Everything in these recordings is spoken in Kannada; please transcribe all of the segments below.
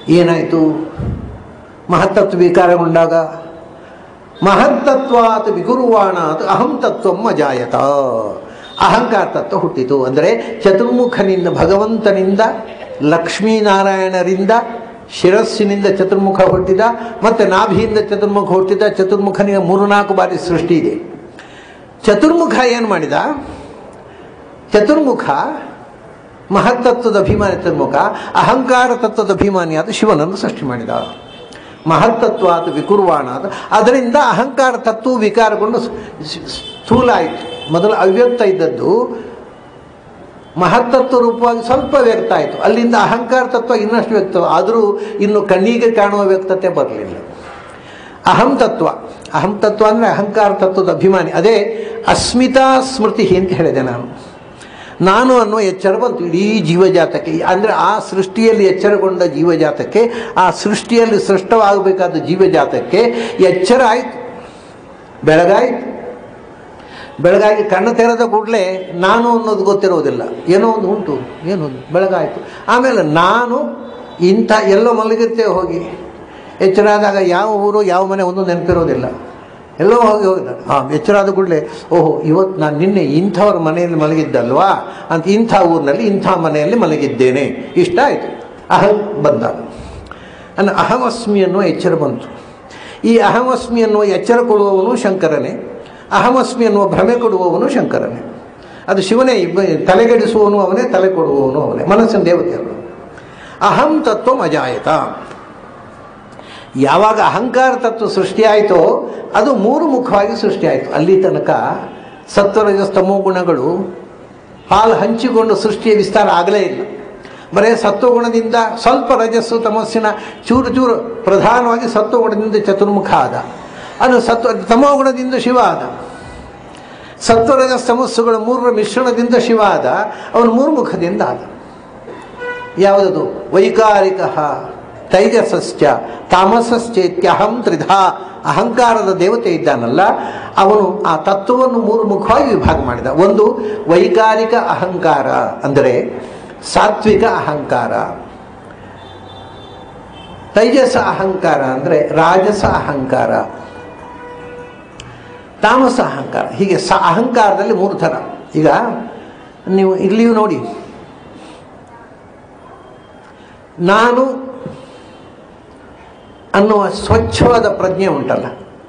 ಏನಾಯಿತು ಮಹತ್ತತ್ವ ವಿಕಾರಗೊಂಡಾಗ ಮಹತ್ತತ್ವಾತ್ ವಿಗುರುವಾಣಾತ್ ಅಹಂ ತತ್ವಂ ಅಜಾಯತ ಅಹಂಕಾರ ತತ್ವ ಹುಟ್ಟಿತು ಅಂದರೆ ಚತುರ್ಮುಖನಿಂದ ಭಗವಂತನಿಂದ ಲಕ್ಷ್ಮೀನಾರಾಯಣರಿಂದ ಶಿರಸ್ಸಿನಿಂದ ಚತುರ್ಮುಖ ಹುಟ್ಟಿದ ಮತ್ತು ನಾಭಿಯಿಂದ ಚತುರ್ಮುಖ ಹುಟ್ಟಿದ ಚತುರ್ಮುಖನಿಗೆ ಮೂರು ನಾಲ್ಕು ಬಾರಿ ಸೃಷ್ಟಿ ಇದೆ ಚತುರ್ಮುಖ ಏನು ಮಾಡಿದ ಚತುರ್ಮುಖ ಮಹತ್ತತ್ವದ ಅಭಿಮಾನಿ ಚತುರ್ಮುಖ ಅಹಂಕಾರ ತತ್ವದ ಅಭಿಮಾನಿಯಾದ ಶಿವನನ್ನು ಸೃಷ್ಟಿ ಮಾಡಿದ ಮಹತ್ತತ್ವ ಅದು ವಿಕುರ್ವಾಣ ಅದು ಅದರಿಂದ ಅಹಂಕಾರ ತತ್ವ ವಿಕಾರಗೊಂಡು ಸ್- ಸ್ಥೂಲ ಆಯಿತು ಮೊದಲು ಅವ್ಯಕ್ತ ಇದ್ದದ್ದು ಮಹತ್ತತ್ವ ರೂಪವಾಗಿ ಸ್ವಲ್ಪ ವ್ಯಕ್ತ ಆಯಿತು ಅಲ್ಲಿಂದ ಅಹಂಕಾರ ತತ್ವ ಇನ್ನಷ್ಟು ವ್ಯಕ್ತ ಆದರೂ ಇನ್ನು ಕಣ್ಣಿಗೆ ಕಾಣುವ ವ್ಯಕ್ತತೆ ಬರಲಿಲ್ಲ ಅಹಂ ತತ್ವ ಅಹಂ ತತ್ವ ಅಂದರೆ ಅಹಂಕಾರ ತತ್ವದ ಅಭಿಮಾನಿ ಅದೇ ಅಸ್ಮಿತಾ ಸ್ಮೃತಿ ಅಂತ ಹೇಳಿದೆ ನಾನು ನಾನು ಅನ್ನೋ ಎಚ್ಚರ ಬಂತು ಇಡೀ ಜೀವಜಾತಕ್ಕೆ ಅಂದರೆ ಆ ಸೃಷ್ಟಿಯಲ್ಲಿ ಎಚ್ಚರಗೊಂಡ ಜೀವಜಾತಕ್ಕೆ ಆ ಸೃಷ್ಟಿಯಲ್ಲಿ ಸೃಷ್ಟವಾಗಬೇಕಾದ ಜೀವಜಾತಕ್ಕೆ ಎಚ್ಚರ ಆಯಿತು ಬೆಳಗಾಯಿತು ಬೆಳಗಾಗಿ ಕಣ್ಣು ತೆರೆದ ಕೂಡಲೇ ನಾನು ಅನ್ನೋದು ಗೊತ್ತಿರೋದಿಲ್ಲ ಏನೋ ಒಂದು ಉಂಟು ಏನು ಬೆಳಗಾಯಿತು ಆಮೇಲೆ ನಾನು ಇಂಥ ಎಲ್ಲೋ ಮಲಗಿರ್ತೇವೆ ಹೋಗಿ ಎಚ್ಚರ ಆದಾಗ ಯಾವ ಊರು ಯಾವ ಮನೆ ಒಂದು ನೆನಪಿರೋದಿಲ್ಲ ಎಲ್ಲೋ ಹೋಗಿ ಹೋಗಿದ್ದ ಹಾಂ ಎಚ್ಚರ ಆದ ಕೂಡಲೇ ಓಹೋ ಇವತ್ತು ನಾನು ನಿನ್ನೆ ಇಂಥವ್ರ ಮನೆಯಲ್ಲಿ ಮಲಗಿದ್ದಲ್ವಾ ಅಂತ ಇಂಥ ಊರಿನಲ್ಲಿ ಇಂಥ ಮನೆಯಲ್ಲಿ ಮಲಗಿದ್ದೇನೆ ಇಷ್ಟ ಆಯಿತು ಅಹಂ ಬಂದಾಗ ನನ್ನ ಅಹಮಸ್ಮಿ ಅನ್ನುವ ಎಚ್ಚರ ಬಂತು ಈ ಅಹಮಸ್ಮಿ ಅನ್ನುವ ಎಚ್ಚರ ಕೊಡುವವನು ಶಂಕರನೇ ಅಹಮಸ್ಮಿ ಅನ್ನುವ ಭ್ರಮೆ ಕೊಡುವವನು ಶಂಕರನೇ ಅದು ಶಿವನೇ ಇಬ್ಬ ತಲೆಗೆಡಿಸುವವನು ಅವನೇ ತಲೆ ಕೊಡುವವನು ಅವನೇ ಮನಸ್ಸಿನ ದೇವತೆ ಅವನು ಅಹಂ ತತ್ವ ಅಜಾಯತ ಯಾವಾಗ ಅಹಂಕಾರ ತತ್ವ ಸೃಷ್ಟಿಯಾಯಿತೋ ಅದು ಮೂರು ಮುಖವಾಗಿ ಸೃಷ್ಟಿಯಾಯಿತು ಅಲ್ಲಿ ತನಕ ಸತ್ವರಜ ಸ್ತಮೋ ಗುಣಗಳು ಹಾಲು ಹಂಚಿಕೊಂಡು ಸೃಷ್ಟಿಯ ವಿಸ್ತಾರ ಆಗಲೇ ಇಲ್ಲ ಬರೇ ಸತ್ವಗುಣದಿಂದ ಸ್ವಲ್ಪ ರಜಸ್ಸು ತಮಸ್ಸಿನ ಚೂರು ಚೂರು ಪ್ರಧಾನವಾಗಿ ಸತ್ವಗುಣದಿಂದ ಚತುರ್ಮುಖ ಆದ ಅದು ಸತ್ವ ತಮೋಗುಣದಿಂದ ಶಿವ ಆದ ಸತ್ವರಜ ತಮಸ್ಸುಗಳ ಮೂರರ ಮಿಶ್ರಣದಿಂದ ಶಿವ ಆದ ಅವನು ಮೂರು ಮುಖದಿಂದ ಆದ ಯಾವುದದು ವೈಕಾರಿಕ ತೈಜಸಶ್ಚ ತಾಮಸಶ್ಚೇತ್ಯಹಂ ತ್ರಿಧಾ ಅಹಂಕಾರದ ದೇವತೆ ಇದ್ದಾನಲ್ಲ ಅವನು ಆ ತತ್ವವನ್ನು ಮೂರು ಮುಖವಾಗಿ ವಿಭಾಗ ಮಾಡಿದ ಒಂದು ವೈಕಾರಿಕ ಅಹಂಕಾರ ಅಂದರೆ ಸಾತ್ವಿಕ ಅಹಂಕಾರ ತೈಜಸ ಅಹಂಕಾರ ಅಂದರೆ ರಾಜಸ ಅಹಂಕಾರ ತಾಮಸ ಅಹಂಕಾರ ಹೀಗೆ ಸ ಅಹಂಕಾರದಲ್ಲಿ ಮೂರು ಥರ ಈಗ ನೀವು ಇಲ್ಲಿಯೂ ನೋಡಿ ನಾನು ಅನ್ನುವ ಸ್ವಚ್ಛವಾದ ಪ್ರಜ್ಞೆ ಉಂಟಲ್ಲ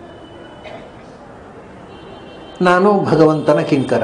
ನಾನು ಭಗವಂತನ ಕಿಂಕರ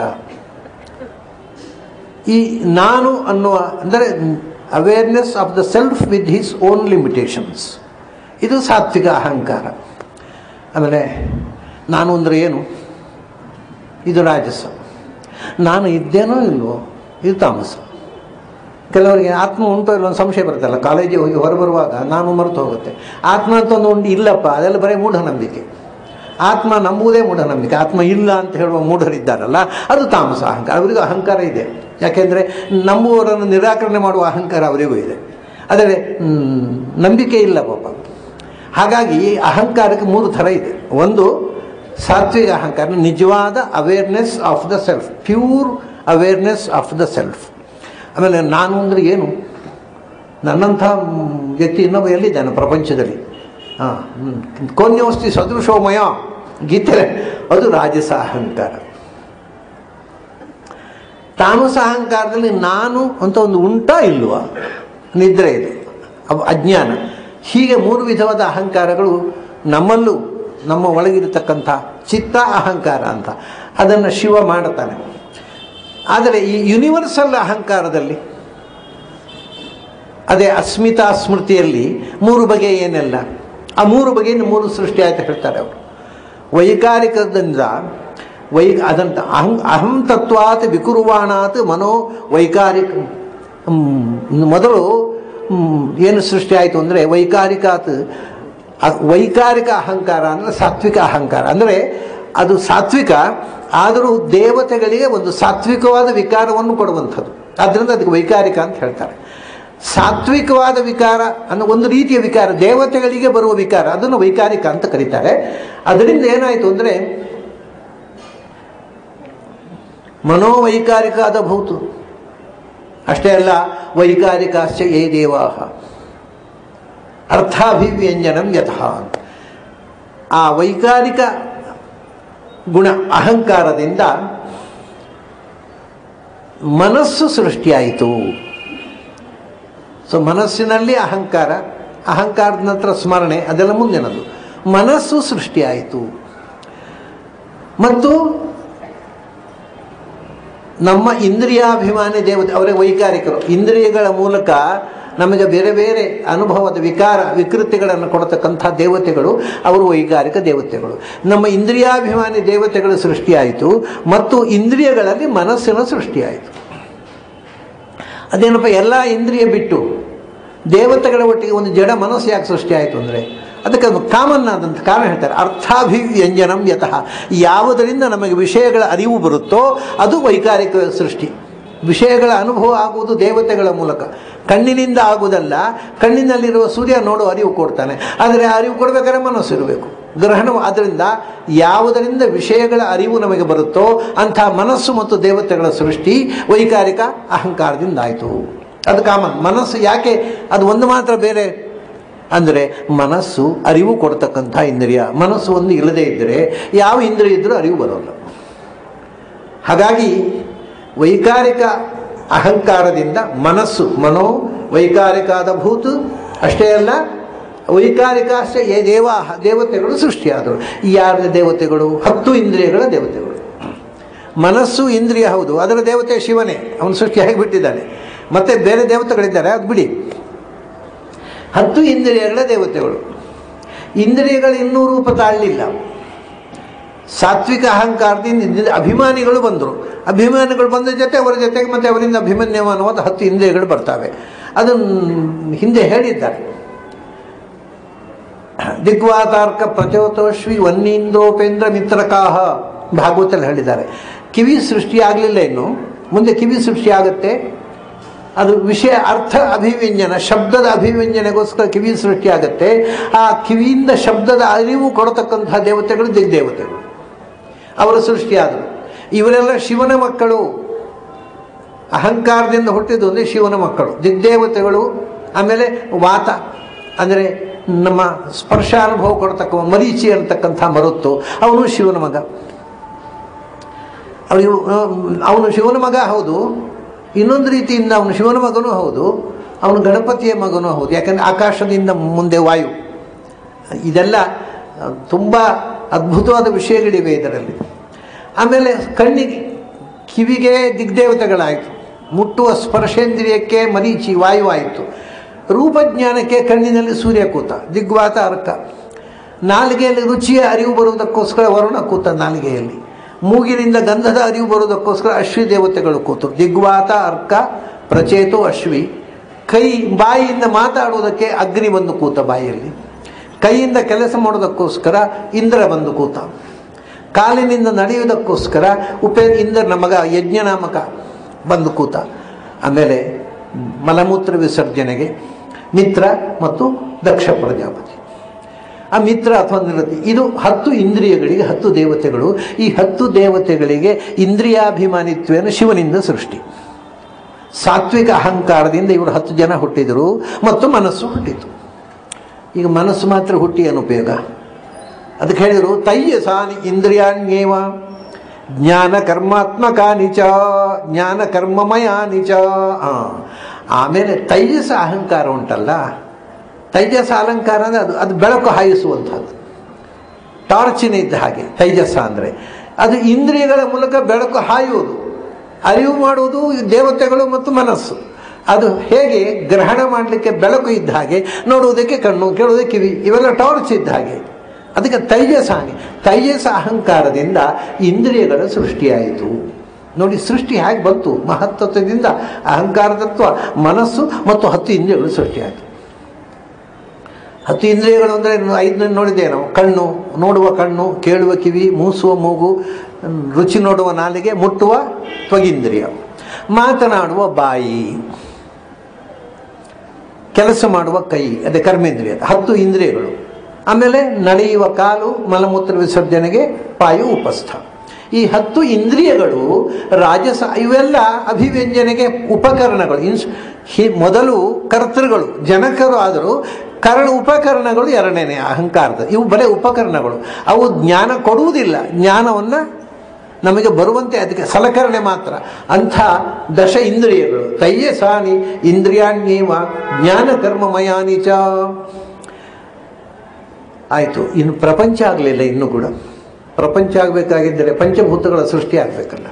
ಈ ನಾನು ಅನ್ನುವ ಅಂದರೆ awareness of the self with his own limitations ಇದು ಸಾತ್ವಿಕ ಅಹಂಕಾರ ಆಮೇಲೆ ನಾನು ಅಂದರೆ ಏನು ಇದು ರಾಜಸ ನಾನು ಇದ್ದೇನೋ ಇಲ್ವೋ ಇದು ತಾಮಸ ಕೆಲವರಿಗೆ ಆತ್ಮ ಉಂಟೋ ಇಲ್ಲೋ ಒಂದು ಸಂಶಯ ಬರುತ್ತಲ್ಲ ಕಾಲೇಜಿಗೆ ಹೋಗಿ ಹೊರಬರುವಾಗ ನಾನು ಮರೆತು ಹೋಗುತ್ತೆ ಆತ್ಮ ಅಂತ ಒಂದು ಉಂಟು ಇಲ್ಲಪ್ಪ ಅದೆಲ್ಲ ಬರೀ ಮೂಢನಂಬಿಕೆ ಆತ್ಮ ನಂಬುವುದೇ ಮೂಢನಂಬಿಕೆ ಆತ್ಮ ಇಲ್ಲ ಅಂತ ಹೇಳುವ ಮೂಢರಿದ್ದಾರಲ್ಲ ಅದು ತಾಮಸ ಅಹಂಕಾರ ಅವರಿಗೂ ಅಹಂಕಾರ ಇದೆ ಯಾಕೆಂದರೆ ನಂಬುವವರನ್ನು ನಿರಾಕರಣೆ ಮಾಡುವ ಅಹಂಕಾರ ಅವರಿಗೂ ಇದೆ ಆದರೆ ಮ್, ನಂಬಿಕೆ ಇಲ್ಲ ಪಾಪ ಹಾಗಾಗಿ ಅಹಂಕಾರಕ್ಕೆ ಮೂರು ಥರ ಇದೆ ಒಂದು ಸಾತ್ವಿಕ ಅಹಂಕಾರ ನಿಜವಾದ awareness of the self pure awareness of the self ಆಮೇಲೆ ನಾನು ಅಂದರೆ ಏನು ನನ್ನಂಥ ಮ್, ವ್ಯಕ್ತಿ ಇನ್ನೊಬ್ಬ ಎಲ್ಲಿದ್ದಾನೆ ಪ್ರಪಂಚದಲ್ಲಿ ಹಾಂ ಕೋನ್ಯೋಸ್ತಿ ಸದೃಶೋಮಯ ಗೀತೆ ಅದು ರಾಜಸ ಅಹಂಕಾರ ತಾಮಸ ಅಹಂಕಾರದಲ್ಲಿ ನಾನು ಅಂತ ಒಂದು ಉಂಟಾ ಇಲ್ವಾ ನಿದ್ರೆ ಇದೆ ಅವ್ ಅಜ್ಞಾನ ಹೀಗೆ ಮೂರು ವಿಧವಾದ ಅಹಂಕಾರಗಳು ನಮ್ಮಲ್ಲೂ ನಮ್ಮ ಒಳಗಿರತಕ್ಕಂಥ ಚಿತ್ತ ಅಹಂಕಾರ ಅಂತ ಅದನ್ನು ಶಿವ ಮಾಡುತ್ತಾನೆ ಆದರೆ ಈ ಯೂನಿವರ್ಸಲ್ ಅಹಂಕಾರದಲ್ಲಿ ಅದೇ ಅಸ್ಮಿತಾ ಸ್ಮೃತಿಯಲ್ಲಿ ಮೂರು ಬಗೆ ಏನೆಲ್ಲ ಆ ಮೂರು ಬಗೆಯಿಂದ ಮೂರು ಸೃಷ್ಟಿ ಆಯ್ತು ಹೇಳ್ತಾರೆ ಅವರು ವೈಕಾರಿಕದಿಂದ ವೈ ಅದಂತ ಅಹಂ ಅಹಂ ತತ್ವಾತ್ ವಿಕುರ್ವಾಣಾತ್ ಮನೋ ವೈಕಾರಿಕ ಹ್ಮ್, ಮೊದಲು ಹ್ಮ್, ಏನು ಸೃಷ್ಟಿ ಆಯಿತು ಅಂದರೆ ವೈಕಾರಿಕಾತ್ ಅ- ವೈಕಾರಿಕ ಅಹಂಕಾರ ಅಂದರೆ ಸಾತ್ವಿಕ ಅಹಂಕಾರ ಅಂದರೆ ಅದು ಸಾತ್ವಿಕ ಆದರೂ ದೇವತೆಗಳಿಗೆ ಒಂದು ಸಾತ್ವಿಕವಾದ ವಿಕಾರವನ್ನು ಕೊಡುವಂಥದ್ದು ಆದ್ದರಿಂದ ಅದಕ್ಕೆ ವೈಕಾರಿಕ ಅಂತ ಹೇಳ್ತಾರೆ ಸಾತ್ವಿಕವಾದ ವಿಕಾರ ಅನ್ನೋ ಒಂದು ರೀತಿಯ ವಿಕಾರ ದೇವತೆಗಳಿಗೆ ಬರುವ ವಿಕಾರ ಅದನ್ನು ವೈಕಾರಿಕ ಅಂತ ಕರೀತಾರೆ ಅದರಿಂದ ಏನಾಯಿತು ಅಂದರೆ ಮನೋವೈಕಾರಿಕ ಆದ ಭೂತು ಅಷ್ಟೇ ಅಲ್ಲ ವೈಕಾರಿಕಾಶ್ಚ ಯೇ ದೇವಾಹ ಅರ್ಥಾಭಿವ್ಯಂಜನಂ ಯಥಾ ಆ ವೈಕಾರಿಕ ಗುಣ ಅಹಂಕಾರದಿಂದ ಮನಸ್ಸು ಸೃಷ್ಟಿಯಾಯಿತು ಸೊ ಮನಸ್ಸಿನಲ್ಲಿ ಅಹಂಕಾರ ಅಹಂಕಾರದ ನಂತರ ಸ್ಮರಣೆ ಅದೆಲ್ಲ ಮುಂದಿನದು ಮನಸ್ಸು ಸೃಷ್ಟಿಯಾಯಿತು ಮತ್ತು ನಮ್ಮ ಇಂದ್ರಿಯಾಭಿಮಾನಿ ದೇವತೆ ಅವರೇ ವೈಕಾರಿಕರು ಇಂದ್ರಿಯಗಳ ಮೂಲಕ ನಮಗೆ ಬೇರೆ ಬೇರೆ ಅನುಭವದ ವಿಕಾರ ವಿಕೃತಿಗಳನ್ನು ಕೊಡತಕ್ಕಂಥ ದೇವತೆಗಳು ಅವರು ವೈಕಾರಿಕ ದೇವತೆಗಳು ನಮ್ಮ ಇಂದ್ರಿಯಾಭಿಮಾನಿ ದೇವತೆಗಳು ಸೃಷ್ಟಿಯಾಯಿತು ಮತ್ತು ಇಂದ್ರಿಯಗಳಲ್ಲಿ ಮನಸ್ಸಿನ ಸೃಷ್ಟಿಯಾಯಿತು ಅದೇನಪ್ಪ ಎಲ್ಲ ಇಂದ್ರಿಯ ಬಿಟ್ಟು ದೇವತೆಗಳ ಒಟ್ಟಿಗೆ ಒಂದು ಜಡ ಮನಸ್ಸು ಯಾಕೆ ಸೃಷ್ಟಿಯಾಯಿತು ಅಂದರೆ ಅದಕ್ಕೆ ಒಂದು ಕಾಮನ್ ಆದಂಥ ಕಾರಣ ಹೇಳ್ತಾರೆ ಅರ್ಥಾಭಿವ್ಯಂಜನಂ ಯತಃ ಯಾವುದರಿಂದ ನಮಗೆ ವಿಷಯಗಳ ಅರಿವು ಬರುತ್ತೋ ಅದು ವೈಕಾರಿಕ ಸೃಷ್ಟಿ ವಿಷಯಗಳ ಅನುಭವ ಆಗುವುದು ದೇವತೆಗಳ ಮೂಲಕ ಕಣ್ಣಿನಿಂದ ಆಗುವುದಲ್ಲ ಕಣ್ಣಿನಲ್ಲಿರುವ ಸೂರ್ಯ ನೋಡೋ ಅರಿವು ಕೊಡ್ತಾನೆ ಆದರೆ ಆ ಅರಿವು ಕೊಡಬೇಕಾದ್ರೆ ಮನಸ್ಸು ಇರಬೇಕು ಗ್ರಹಣ ಅದರಿಂದ ಯಾವುದರಿಂದ ವಿಷಯಗಳ ಅರಿವು ನಮಗೆ ಬರುತ್ತೋ ಅಂಥ ಮನಸ್ಸು ಮತ್ತು ದೇವತೆಗಳ ಸೃಷ್ಟಿ ವೈಕಾರಿಕ ಅಹಂಕಾರದಿಂದ ಆಯಿತು ಅದು ಕಾಮನ್ ಮನಸ್ಸು ಯಾಕೆ ಅದು ಒಂದು ಮಾತ್ರ ಬೇರೆ ಅಂದರೆ ಮನಸ್ಸು ಅರಿವು ಕೊಡ್ತಕ್ಕಂಥ ಇಂದ್ರಿಯ ಮನಸ್ಸು ಒಂದು ಇಲ್ಲದೇ ಇದ್ದರೆ ಯಾವ ಇಂದ್ರಿಯ ಇದ್ದರೂ ಅರಿವು ಬರೋಲ್ಲ ಹಾಗಾಗಿ ವೈಕಾರಿಕ ಅಹಂಕಾರದಿಂದ ಮನಸ್ಸು ಮನೋ ವೈಕಾರಿಕಾದ ಭೂತು ಅಷ್ಟೇ ಅಲ್ಲ ವೈಕಾರಿಕ ಅಷ್ಟೇ ಏ ದೇವ ದೇವತೆಗಳು ಸೃಷ್ಟಿಯಾದರು ಯಾರ ದೇವತೆಗಳು ಹತ್ತು ಇಂದ್ರಿಯಗಳ ದೇವತೆಗಳು ಮನಸ್ಸು ಇಂದ್ರಿಯ ಹೌದು ಅದರ ದೇವತೆ ಶಿವನೇ ಅವನು ಸೃಷ್ಟಿಯಾಗಿ ಬಿಟ್ಟಿದ್ದಾನೆ ಮತ್ತೆ ಬೇರೆ ದೇವತೆಗಳಿದ್ದಾರೆ ಅದು ಬಿಡಿ ಹತ್ತು ಇಂದ್ರಿಯಗಳ ದೇವತೆಗಳು ಇಂದ್ರಿಯಗಳು ಇನ್ನೂ ರೂಪ ತಾಳಲಿಲ್ಲ ಸಾತ್ವಿಕ ಅಹಂಕಾರದಿಂದ ಇಂದ್ರಿಯ- ಅಭಿಮಾನಿಗಳು ಬಂದರು ಅಭಿಮಾನಿಗಳು ಬಂದ ಜೊತೆ ಅವರ ಜೊತೆಗೆ ಮತ್ತೆ ಅವರಿಂದ ಅಭಿಮನ್ಯಮಾನವಾದ ಹತ್ತು ಇಂದ್ರಿಯಗಳು ಬರ್ತವೆ ಅದನ್ನು ಹಿಂದೆ ಹೇಳಿದ್ದಾರೆ ದಿಗ್ವಾತಾರ್ಕ ಪ್ರಚೋತೋಶ್ವಿ ವನ್ನೀಂದ್ರೋಪೇಂದ್ರ ಮಿತ್ರಕಾಹ ಭಾಗವತಲ್ಲಿ ಹೇಳಿದ್ದಾರೆ ಕಿವಿ ಸೃಷ್ಟಿ ಆಗಲಿಲ್ಲ ಇನ್ನು ಮುಂದೆ ಕಿವಿ ಸೃಷ್ಟಿ ಆಗುತ್ತೆ ಅದು ವಿಷಯ ಅರ್ಥ ಅಭಿವ್ಯಂಜನ ಶಬ್ದದ ಅಭಿವ್ಯಂಜನೆಗೋಸ್ಕರ ಕಿವಿ ಸೃಷ್ಟಿ ಆಗುತ್ತೆ ಆ ಕಿವಿಯಿಂದ ಶಬ್ದದ ಅರಿವು ಕೊಡತಕ್ಕಂಥ ದೇವತೆಗಳು ದಿಗ್ದೇವತೆಗಳು ಅವರು ಸೃಷ್ಟಿಯಾದರು ಇವರೆಲ್ಲ ಶಿವನ ಮಕ್ಕಳು ಅಹಂಕಾರದಿಂದ ಹುಟ್ಟಿದ್ದು ಅಂದರೆ ಶಿವನ ಮಕ್ಕಳು ದಿಗ್ದೇವತೆಗಳು ಆಮೇಲೆ ವಾತ ಅಂದರೆ ನಮ್ಮ ಸ್ಪರ್ಶ ಅನುಭವ ಕೊಡ್ತಕ್ಕ ಮರೀಚಿ ಅಂತಕ್ಕಂಥ ಮರುತ್ತು ಅವನು ಶಿವನ ಮಗ ಅವನು ಅವನು ಶಿವನ ಮಗ ಹೌದು ಇನ್ನೊಂದು ರೀತಿಯಿಂದ ಅವನು ಶಿವನ ಮಗನೂ ಹೌದು ಅವನು ಗಣಪತಿಯ ಮಗನೂ ಹೌದು ಯಾಕಂದರೆ ಆಕಾಶದಿಂದ ಮುಂದೆ ವಾಯು ಇದೆಲ್ಲ ತುಂಬ ಅದ್ಭುತವಾದ ವಿಷಯಗಳಿವೆ ಇದರಲ್ಲಿ ಆಮೇಲೆ ಕಣ್ಣಿಗೆ ಕಿವಿಗೆ ದಿಗ್ದೇವತೆಗಳಾಯಿತು ಮುಟ್ಟುವ ಸ್ಪರ್ಶೇಂದ್ರಿಯಕ್ಕೆ ಮರೀಚಿ ವಾಯು ಆಯಿತು ರೂಪಜ್ಞಾನಕ್ಕೆ ಕಣ್ಣಿನಲ್ಲಿ ಸೂರ್ಯ ಕೂತ ದಿಗ್ವಾತ ಅರ್ಕ ನಾಲಿಗೆಯಲ್ಲಿ ರುಚಿಯ ಅರಿವು ಬರುವುದಕ್ಕೋಸ್ಕರ ವರುಣ ಕೂತ ನಾಲಿಗೆಯಲ್ಲಿ ಮೂಗಿನಿಂದ ಗಂಧದ ಅರಿವು ಬರುವುದಕ್ಕೋಸ್ಕರ ಅಶ್ವಿ ದೇವತೆಗಳು ಕೂತು ದಿಗ್ವಾತ ಅರ್ಕ ಪ್ರಚೇತು ಅಶ್ವಿ ಕೈ ಬಾಯಿಯಿಂದ ಮಾತಾಡುವುದಕ್ಕೆ ಅಗ್ನಿ ಬಂದು ಕೂತ ಬಾಯಿಯಲ್ಲಿ ಕೈಯಿಂದ ಕೆಲಸ ಮಾಡೋದಕ್ಕೋಸ್ಕರ ಇಂದ್ರ ಬಂದು ಕೂತ ಕಾಲಿನಿಂದ ನಡೆಯುವುದಕ್ಕೋಸ್ಕರ ಉಪೇ ಇಂದ್ರನ ಮಗ ಯಜ್ಞನಾಮಕ ಬಂದು ಕೂತ ಆಮೇಲೆ ಮಲಮೂತ್ರ ವಿಸರ್ಜನೆಗೆ ಮಿತ್ರ ಮತ್ತು ದಕ್ಷ ಪ್ರಜಾಪತಿ ಆ ಮಿತ್ರ ಅಥವಾ ನಿರತಿ ಇದು ಹತ್ತು ಇಂದ್ರಿಯಗಳಿಗೆ ಹತ್ತು ದೇವತೆಗಳು ಈ ಹತ್ತು ದೇವತೆಗಳಿಗೆ ಇಂದ್ರಿಯಾಭಿಮಾನಿತ್ವೇನ ಶಿವನಿಂದ ಸೃಷ್ಟಿ ಸಾತ್ವಿಕ ಅಹಂಕಾರದಿಂದ ಇವರು ಹತ್ತು ಜನ ಹುಟ್ಟಿದರು ಮತ್ತು ಮನಸ್ಸು ಹುಟ್ಟಿತು ಈಗ ಮನಸ್ಸು ಮಾತ್ರ ಹುಟ್ಟಿ ಏನು ಉಪಯೋಗ ಅದಕ್ಕೆ ಹೇಳಿದರು ತಯ್ಯಸಾನಿ ಇಂದ್ರಿಯಾಣ್ಯೇವ ಜ್ಞಾನ ಕರ್ಮಾತ್ಮಕಾನಿ ಚ ಜ್ಞಾನ ಕರ್ಮಮಯಾನಿ ಚ ಆ. ಆಮೇಲೆ ತೈಜಸ ಅಹಂಕಾರ ಉಂಟಲ್ಲ ತೈಜಸ ಅಲಂಕಾರ ಅಂದರೆ ಅದು ಅದು ಬೆಳಕು ಹಾಯಿಸುವಂಥದ್ದು ಟಾರ್ಚಿನ ಇದ್ದ ಹಾಗೆ ತೈಜಸ ಅಂದರೆ ಅದು ಇಂದ್ರಿಯಗಳ ಮೂಲಕ ಬೆಳಕು ಹಾಯುವುದು ಅರಿವು ಮಾಡುವುದು ದೇವತೆಗಳು ಮತ್ತು ಮನಸ್ಸು ಅದು ಹೇಗೆ ಗ್ರಹಣ ಮಾಡಲಿಕ್ಕೆ ಬೆಳಕು ಇದ್ದ ಹಾಗೆ ನೋಡುವುದಕ್ಕೆ ಕಣ್ಣು ಕೇಳುವುದಕ್ಕೆ ಕಿವಿ ಇವೆಲ್ಲ ಟಾರ್ಚ್ ಇದ್ದ ಹಾಗೆ ಅದಕ್ಕೆ ತೈಜಸ ಹಾಗೆ ತೈಜಸ ಅಹಂಕಾರದಿಂದ ಇಂದ್ರಿಯಗಳ ಸೃಷ್ಟಿಯಾಯಿತು ನೋಡಿ ಸೃಷ್ಟಿ ಹೇಗೆ ಬಂತು ಮಹತ್ತತ್ವದಿಂದ ಅಹಂಕಾರ ತತ್ವ ಮನಸ್ಸು ಮತ್ತು ಹತ್ತು ಇಂದ್ರಿಯಗಳು ಸೃಷ್ಟಿಯಾಯಿತು ಹತ್ತು ಇಂದ್ರಿಯಗಳು ಅಂದರೆ ಐದನೇ ನೋಡಿದ್ದೇವೆ ನಾವು ಕಣ್ಣು ನೋಡುವ ಕಣ್ಣು ಕೇಳುವ ಕಿವಿ ಮೂಸುವ ಮೂಗು ರುಚಿ ನೋಡುವ ನಾಲಿಗೆ ಮುಟ್ಟುವ ತ್ವಗಿಂದ್ರಿಯ ಮಾತನಾಡುವ ಬಾಯಿ ಕೆಲಸ ಮಾಡುವ ಕೈ ಅದೇ ಕರ್ಮೇಂದ್ರಿಯ ಹತ್ತು ಇಂದ್ರಿಯಗಳು ಆಮೇಲೆ ನಡೆಯುವ ಕಾಲು ಮಲಮೂತ್ರ ವಿಸರ್ಜನೆಗೆ ಪಾಯು ಉಪಸ್ಥ ಈ ಹತ್ತು ಇಂದ್ರಿಯಗಳು ರಾಜಸ ಇವೆಲ್ಲ ಅಭಿವ್ಯಂಜನೆಗೆ ಉಪಕರಣಗಳು ಇನ್ಸ್ ಹಿ ಮೊದಲು ಕರ್ತೃಗಳು ಜನಕರು ಆದರೂ ಕಾರಣ ಉಪಕರಣಗಳು ಎರಡನೇನೆ ಅಹಂಕಾರದ ಇವು ಬರೀ ಉಪಕರಣಗಳು ಅವು ಜ್ಞಾನ ಕೊಡುವುದಿಲ್ಲ ಜ್ಞಾನವನ್ನು ನಮಗೆ ಬರುವಂತೆ ಅದಕ್ಕೆ ಸಲಕರಣೆ ಮಾತ್ರ ಅಂಥ ದಶ ಇಂದ್ರಿಯಗಳು ತಯ್ಯ ಸಾನಿ ಇಂದ್ರಿಯಾಣ್ಯೇವ ಜ್ಞಾನ ಕರ್ಮಮಯಾನಿ ಚ ಆಯಿತು ಇನ್ನು ಪ್ರಪಂಚ ಆಗಲಿಲ್ಲ ಇನ್ನೂ ಕೂಡ ಪ್ರಪಂಚ ಆಗಬೇಕಾಗಿದ್ದರೆ ಪಂಚಭೂತಗಳ ಸೃಷ್ಟಿ ಆಗಬೇಕಲ್ಲ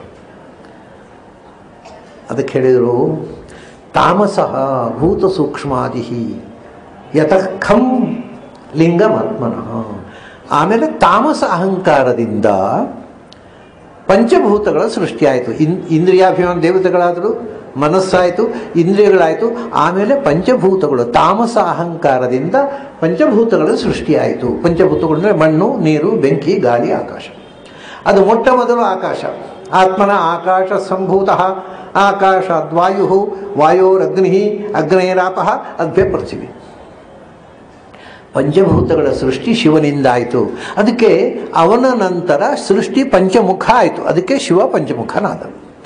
ಅದಕ್ಕೆ ಹೇಳಿದರು ತಾಮಸಃ ಭೂತ ಸೂಕ್ಷ್ಮಾದಿ ಯತಃಖಂ ಲಿಂಗಮಾತ್ಮನಃ ಆಮೇಲೆ ತಾಮಸ ಅಹಂಕಾರದಿಂದ ಪಂಚಭೂತಗಳ ಸೃಷ್ಟಿಯಾಯಿತು ಇನ್ ಇಂದ್ರಿಯಾಭಿಮಾನ ದೇವತೆಗಳಾದರು ಮನಸ್ಸಾಯಿತು ಇಂದ್ರಿಯಗಳಾಯಿತು ಆಮೇಲೆ ಪಂಚಭೂತಗಳು ತಾಮಸ ಅಹಂಕಾರದಿಂದ ಪಂಚಭೂತಗಳ ಸೃಷ್ಟಿಯಾಯಿತು ಪಂಚಭೂತಗಳು ಅಂದರೆ ಮಣ್ಣು ನೀರು ಬೆಂಕಿ ಗಾಳಿ ಆಕಾಶ ಅದು ಮೊಟ್ಟ ಮೊದಲು ಆಕಾಶ ಆತ್ಮನ ಆಕಾಶ ಸಂಭೂತ ಆಕಾಶಾದ್ ವಾಯು ವಾಯೋರಗ್ನಿ ಅಗ್ನೇರಾಪ ಅದ್ಭ್ಯ ಪೃಥ್ವಿ ಪಂಚಭೂತಗಳ ಸೃಷ್ಟಿ ಶಿವನಿಂದಾಯಿತು ಅದಕ್ಕೆ ಅವನ ನಂತರ ಸೃಷ್ಟಿ ಪಂಚಮುಖ ಆಯಿತು ಅದಕ್ಕೆ ಶಿವ ಪಂಚಮುಖನಾದ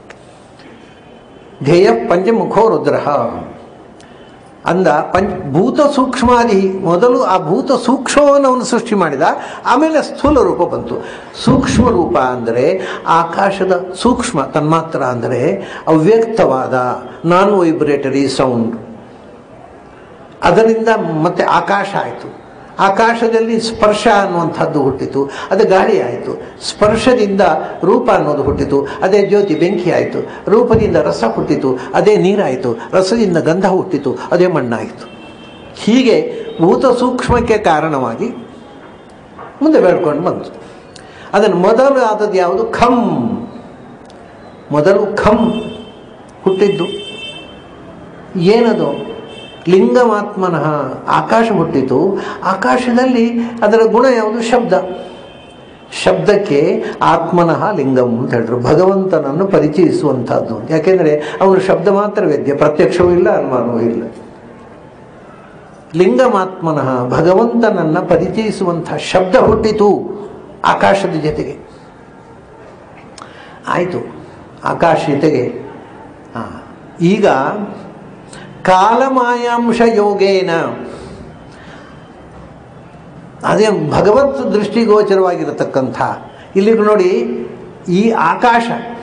ಧ್ಯೇಯ ಪಂಚಮುಖೋ ರುದ್ರ ಅಂದ ಪಂಚ ಭೂತ ಸೂಕ್ಷ್ಮಾದಿ ಮೊದಲು ಆ ಭೂತ ಸೂಕ್ಷ್ಮವನ್ನು ಅವನು ಸೃಷ್ಟಿ ಮಾಡಿದ ಆಮೇಲೆ ಸ್ಥೂಲ ರೂಪ ಬಂತು ಸೂಕ್ಷ್ಮ ರೂಪ ಅಂದರೆ ಆಕಾಶದ ಸೂಕ್ಷ್ಮ ತನ್ಮಾತ್ರ ಅಂದರೆ ಅವ್ಯಕ್ತವಾದ ನಾನ್ ವೈಬ್ರೇಟರಿ ಸೌಂಡ್ ಅದರಿಂದ ಮತ್ತೆ ಆಕಾಶ ಆಯಿತು ಆಕಾಶದಲ್ಲಿ ಸ್ಪರ್ಶ ಅನ್ನುವಂಥದ್ದು ಹುಟ್ಟಿತು ಅದು ಗಾಳಿ ಆಯಿತು ಸ್ಪರ್ಶದಿಂದ ರೂಪ ಅನ್ನೋದು ಹುಟ್ಟಿತು ಅದೇ ಜ್ಯೋತಿ ಬೆಂಕಿ ಆಯಿತು ರೂಪದಿಂದ ರಸ ಹುಟ್ಟಿತು ಅದೇ ನೀರಾಯಿತು ರಸದಿಂದ ಗಂಧ ಹುಟ್ಟಿತು ಅದೇ ಮಣ್ಣಾಯಿತು ಹೀಗೆ ಭೂತ ಸೂಕ್ಷ್ಮಕ್ಕೆ ಕಾರಣವಾಗಿ ಮುಂದೆ ಬೆಳ್ಕೊಂಡು ಬಂತು ಅದನ್ನು ಮೊದಲು ಆದದ್ದು ಯಾವುದು ಖಂ ಮೊದಲು ಖಂ ಹುಟ್ಟಿದ್ದು ಏನದು ಲಿಂಗಮಾತ್ಮನಃ ಆಕಾಶ ಹುಟ್ಟಿತು ಆಕಾಶದಲ್ಲಿ ಅದರ ಗುಣ ಯಾವುದು ಶಬ್ದ ಶಬ್ದಕ್ಕೆ ಆತ್ಮನಃ ಲಿಂಗಂ ಅಂತ ಹೇಳಿದ್ರು ಭಗವಂತನನ್ನು ಪರಿಚಯಿಸುವಂಥದ್ದು ಯಾಕೆಂದರೆ ಅವನು ಶಬ್ದ ಮಾತ್ರ ವೇದ್ಯ ಪ್ರತ್ಯಕ್ಷವೂ ಇಲ್ಲ ಅನುಮಾನವೂ ಇಲ್ಲ ಲಿಂಗಮಾತ್ಮನಃ ಭಗವಂತನನ್ನು ಪರಿಚಯಿಸುವಂಥ ಶಬ್ದ ಹುಟ್ಟಿತು ಆಕಾಶದ ಜೊತೆಗೆ ಆಯಿತು ಆಕಾಶ ಜೊತೆಗೆ ಹಾಂ ಈಗ ಕಾಲಮಾಯಾಂಶ ಯೋಗೇನ ಅದೇ ಭಗವತ್ ದೃಷ್ಟಿಗೋಚರವಾಗಿರತಕ್ಕಂಥ ಇಲ್ಲಿ ನೋಡಿ ಈ ಆಕಾಶ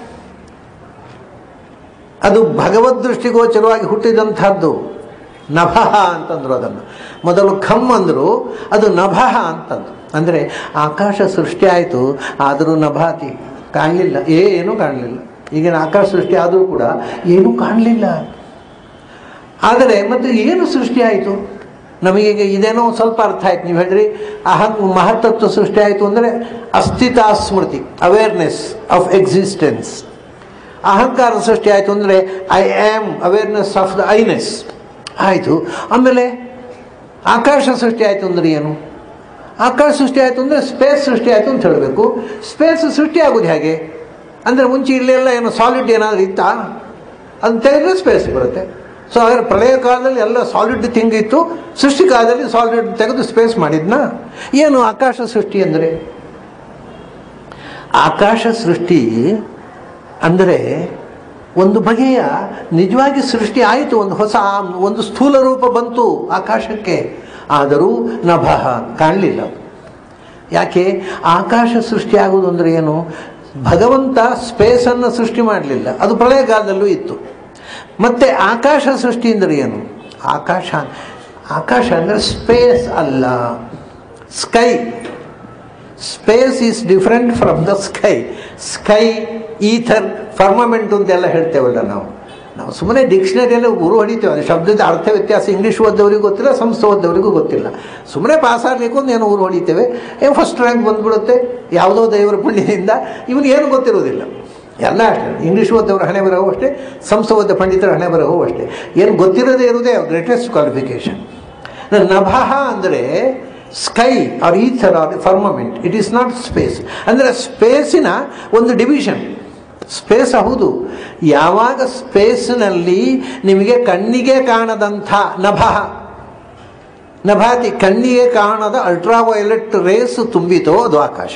ಅದು ಭಗವದ್ ದೃಷ್ಟಿಗೋಚರವಾಗಿ ಹುಟ್ಟಿದಂಥದ್ದು ನಭಃ ಅಂತಂದ್ರು ಅದನ್ನು ಮೊದಲು ಖಮ್ ಅಂದರು ಅದು ನಭಃ ಅಂತಂದು ಅಂದರೆ ಆಕಾಶ ಸೃಷ್ಟಿ ಆಯಿತು ಆದರೂ ನಭಾತಿ ಕಾಣಲಿಲ್ಲ ಏನೂ ಕಾಣಲಿಲ್ಲ ಈಗಿನ ಆಕಾಶ ಸೃಷ್ಟಿ ಆದರೂ ಕೂಡ ಏನೂ ಕಾಣಲಿಲ್ಲ ಆದರೆ ಮತ್ತು ಏನು ಸೃಷ್ಟಿಯಾಯಿತು ನಮಗೀಗ ಇದೇನೋ ಸ್ವಲ್ಪ ಅರ್ಥ ಆಯ್ತು ನೀವು ಹೇಳಿದ್ರಿ ಅಹಂ ಮಹತ್ತತ್ವ ಸೃಷ್ಟಿ ಆಯಿತು ಅಂದರೆ ಅಸ್ಥಿತಾ ಸ್ಮೃತಿ ಅವೇರ್ನೆಸ್ ಆಫ್ ಎಕ್ಸಿಸ್ಟೆನ್ಸ್ ಅಹಂಕಾರ ಸೃಷ್ಟಿ ಆಯಿತು ಅಂದರೆ I am awareness of the Iness ಆಯಿತು ಆಮೇಲೆ ಆಕಾಶ ಸೃಷ್ಟಿ ಆಯಿತು ಅಂದರೆ ಏನು ಆಕಾಶ ಸೃಷ್ಟಿ ಆಯಿತು ಅಂದರೆ ಸ್ಪೇಸ್ ಸೃಷ್ಟಿ ಆಯಿತು ಅಂತ ಹೇಳಬೇಕು ಸ್ಪೇಸ್ ಸೃಷ್ಟಿ ಆಗೋದು ಹೇಗೆ ಅಂದರೆ ಮುಂಚೆ ಇಲ್ಲೆಲ್ಲ ಏನು ಸಾಲಿಡ್ ಏನಾದರೂ ಇತ್ತಾ ಅದನ್ನ ತೆಗೆದ್ರೆ ಸ್ಪೇಸ್ ಬರುತ್ತೆ ಸೊ ಹಾಗಾದ್ರೆ ಪ್ರಳಯ ಕಾಲದಲ್ಲಿ ಎಲ್ಲ ಸಾಲಿಡ್ ಥಿಂಗ್ ಇತ್ತು ಸೃಷ್ಟಿ ಕಾಲದಲ್ಲಿ ಸಾಲಿಡ್ ತೆಗೆದು ಸ್ಪೇಸ್ ಮಾಡಿದ್ನಾ ಏನು ಆಕಾಶ ಸೃಷ್ಟಿ ಅಂದರೆ ಆಕಾಶ ಸೃಷ್ಟಿ ಅಂದರೆ ಒಂದು ಬಗೆಯ ನಿಜವಾಗಿ ಸೃಷ್ಟಿ ಆಯಿತು ಒಂದು ಹೊಸ ಒಂದು ಸ್ಥೂಲ ರೂಪ ಬಂತು ಆಕಾಶಕ್ಕೆ ಆದರೂ ನಭಃ ಕಾಣಲಿಲ್ಲ ಯಾಕೆ ಆಕಾಶ ಸೃಷ್ಟಿ ಆಗುವುದು ಅಂದರೆ ಏನು ಭಗವಂತ ಸ್ಪೇಸನ್ನು ಸೃಷ್ಟಿ ಮಾಡಲಿಲ್ಲ ಅದು ಪ್ರಳಯಕಾಲದಲ್ಲೂ ಇತ್ತು ಮತ್ತು ಆಕಾಶ ಸೃಷ್ಟಿ ಅಂದರೆ ಏನು ಆಕಾಶ ಆಕಾಶ ಅಂದರೆ ಸ್ಪೇಸ್ ಅಲ್ಲ sky space is different from the sky sky ether firmament ಅಂತೆಲ್ಲ ಹೇಳ್ತೇವಲ್ಲ ನಾವು ನಾವು ಸುಮ್ಮನೆ ಡಿಕ್ಷನರಿಯಲ್ಲಿ ಗುರು ಹೊಡಿತೇವೆ ಅದು ಶಬ್ದದ ಅರ್ಥ ವ್ಯತ್ಯಾಸ ಇಂಗ್ಲೀಷ್ ಓದ್ದವರಿಗೂ ಗೊತ್ತಿಲ್ಲ ಸಂಸ್ಕೃತ ಓದ್ದವರಿಗೂ ಗೊತ್ತಿಲ್ಲ ಸುಮ್ಮನೆ ಪಾಸ್ ಆಗಲಿಕ್ಕೆ ಒಂದು ಏನೋ ಊರು ಹೊಡಿತೇವೆ ಏ ಫಸ್ಟ್ ರ್ಯಾಂಕ್ ಬಂದ್ಬಿಡುತ್ತೆ ಯಾವುದೋ ದೇವರ ಪುಣ್ಯದಿಂದ ಇವನು ಏನು ಗೊತ್ತಿರೋದಿಲ್ಲ ಎಲ್ಲ ಅಷ್ಟೇ ಇಂಗ್ಲೀಷ್ ಓದ್ದವ್ರ ಹಣೆ ಬರಹೂ ಅಷ್ಟೇ ಸಂಸ್ಕೃತ ಓದ್ದ ಪಂಡಿತರ ಹಣೆ ಬರಹೂ ಅಷ್ಟೇ ಏನು ಗೊತ್ತಿರೋದೇ ಇರುವುದೇ ಗ್ರೇಟೆಸ್ಟ್ ಕ್ವಾಲಿಫಿಕೇಶನ್ ನಭಃ ಅಂದರೆ sky or ether or firmament it is not space ಅಂದರೆ ಸ್ಪೇಸಿನ ಒಂದು ಡಿವಿಷನ್ ಸ್ಪೇಸ್ ಹೌದು ಯಾವಾಗ ಸ್ಪೇಸ್ನಲ್ಲಿ ನಿಮಗೆ ಕಣ್ಣಿಗೆ ಕಾಣದಂಥ ನಭಃ ನಭಾತಿ ಕಣ್ಣಿಗೆ ಕಾಣದ ಅಲ್ಟ್ರಾವೈಲೆಟ್ ರೇಸ್ ತುಂಬಿತೋ ಅದು ಆಕಾಶ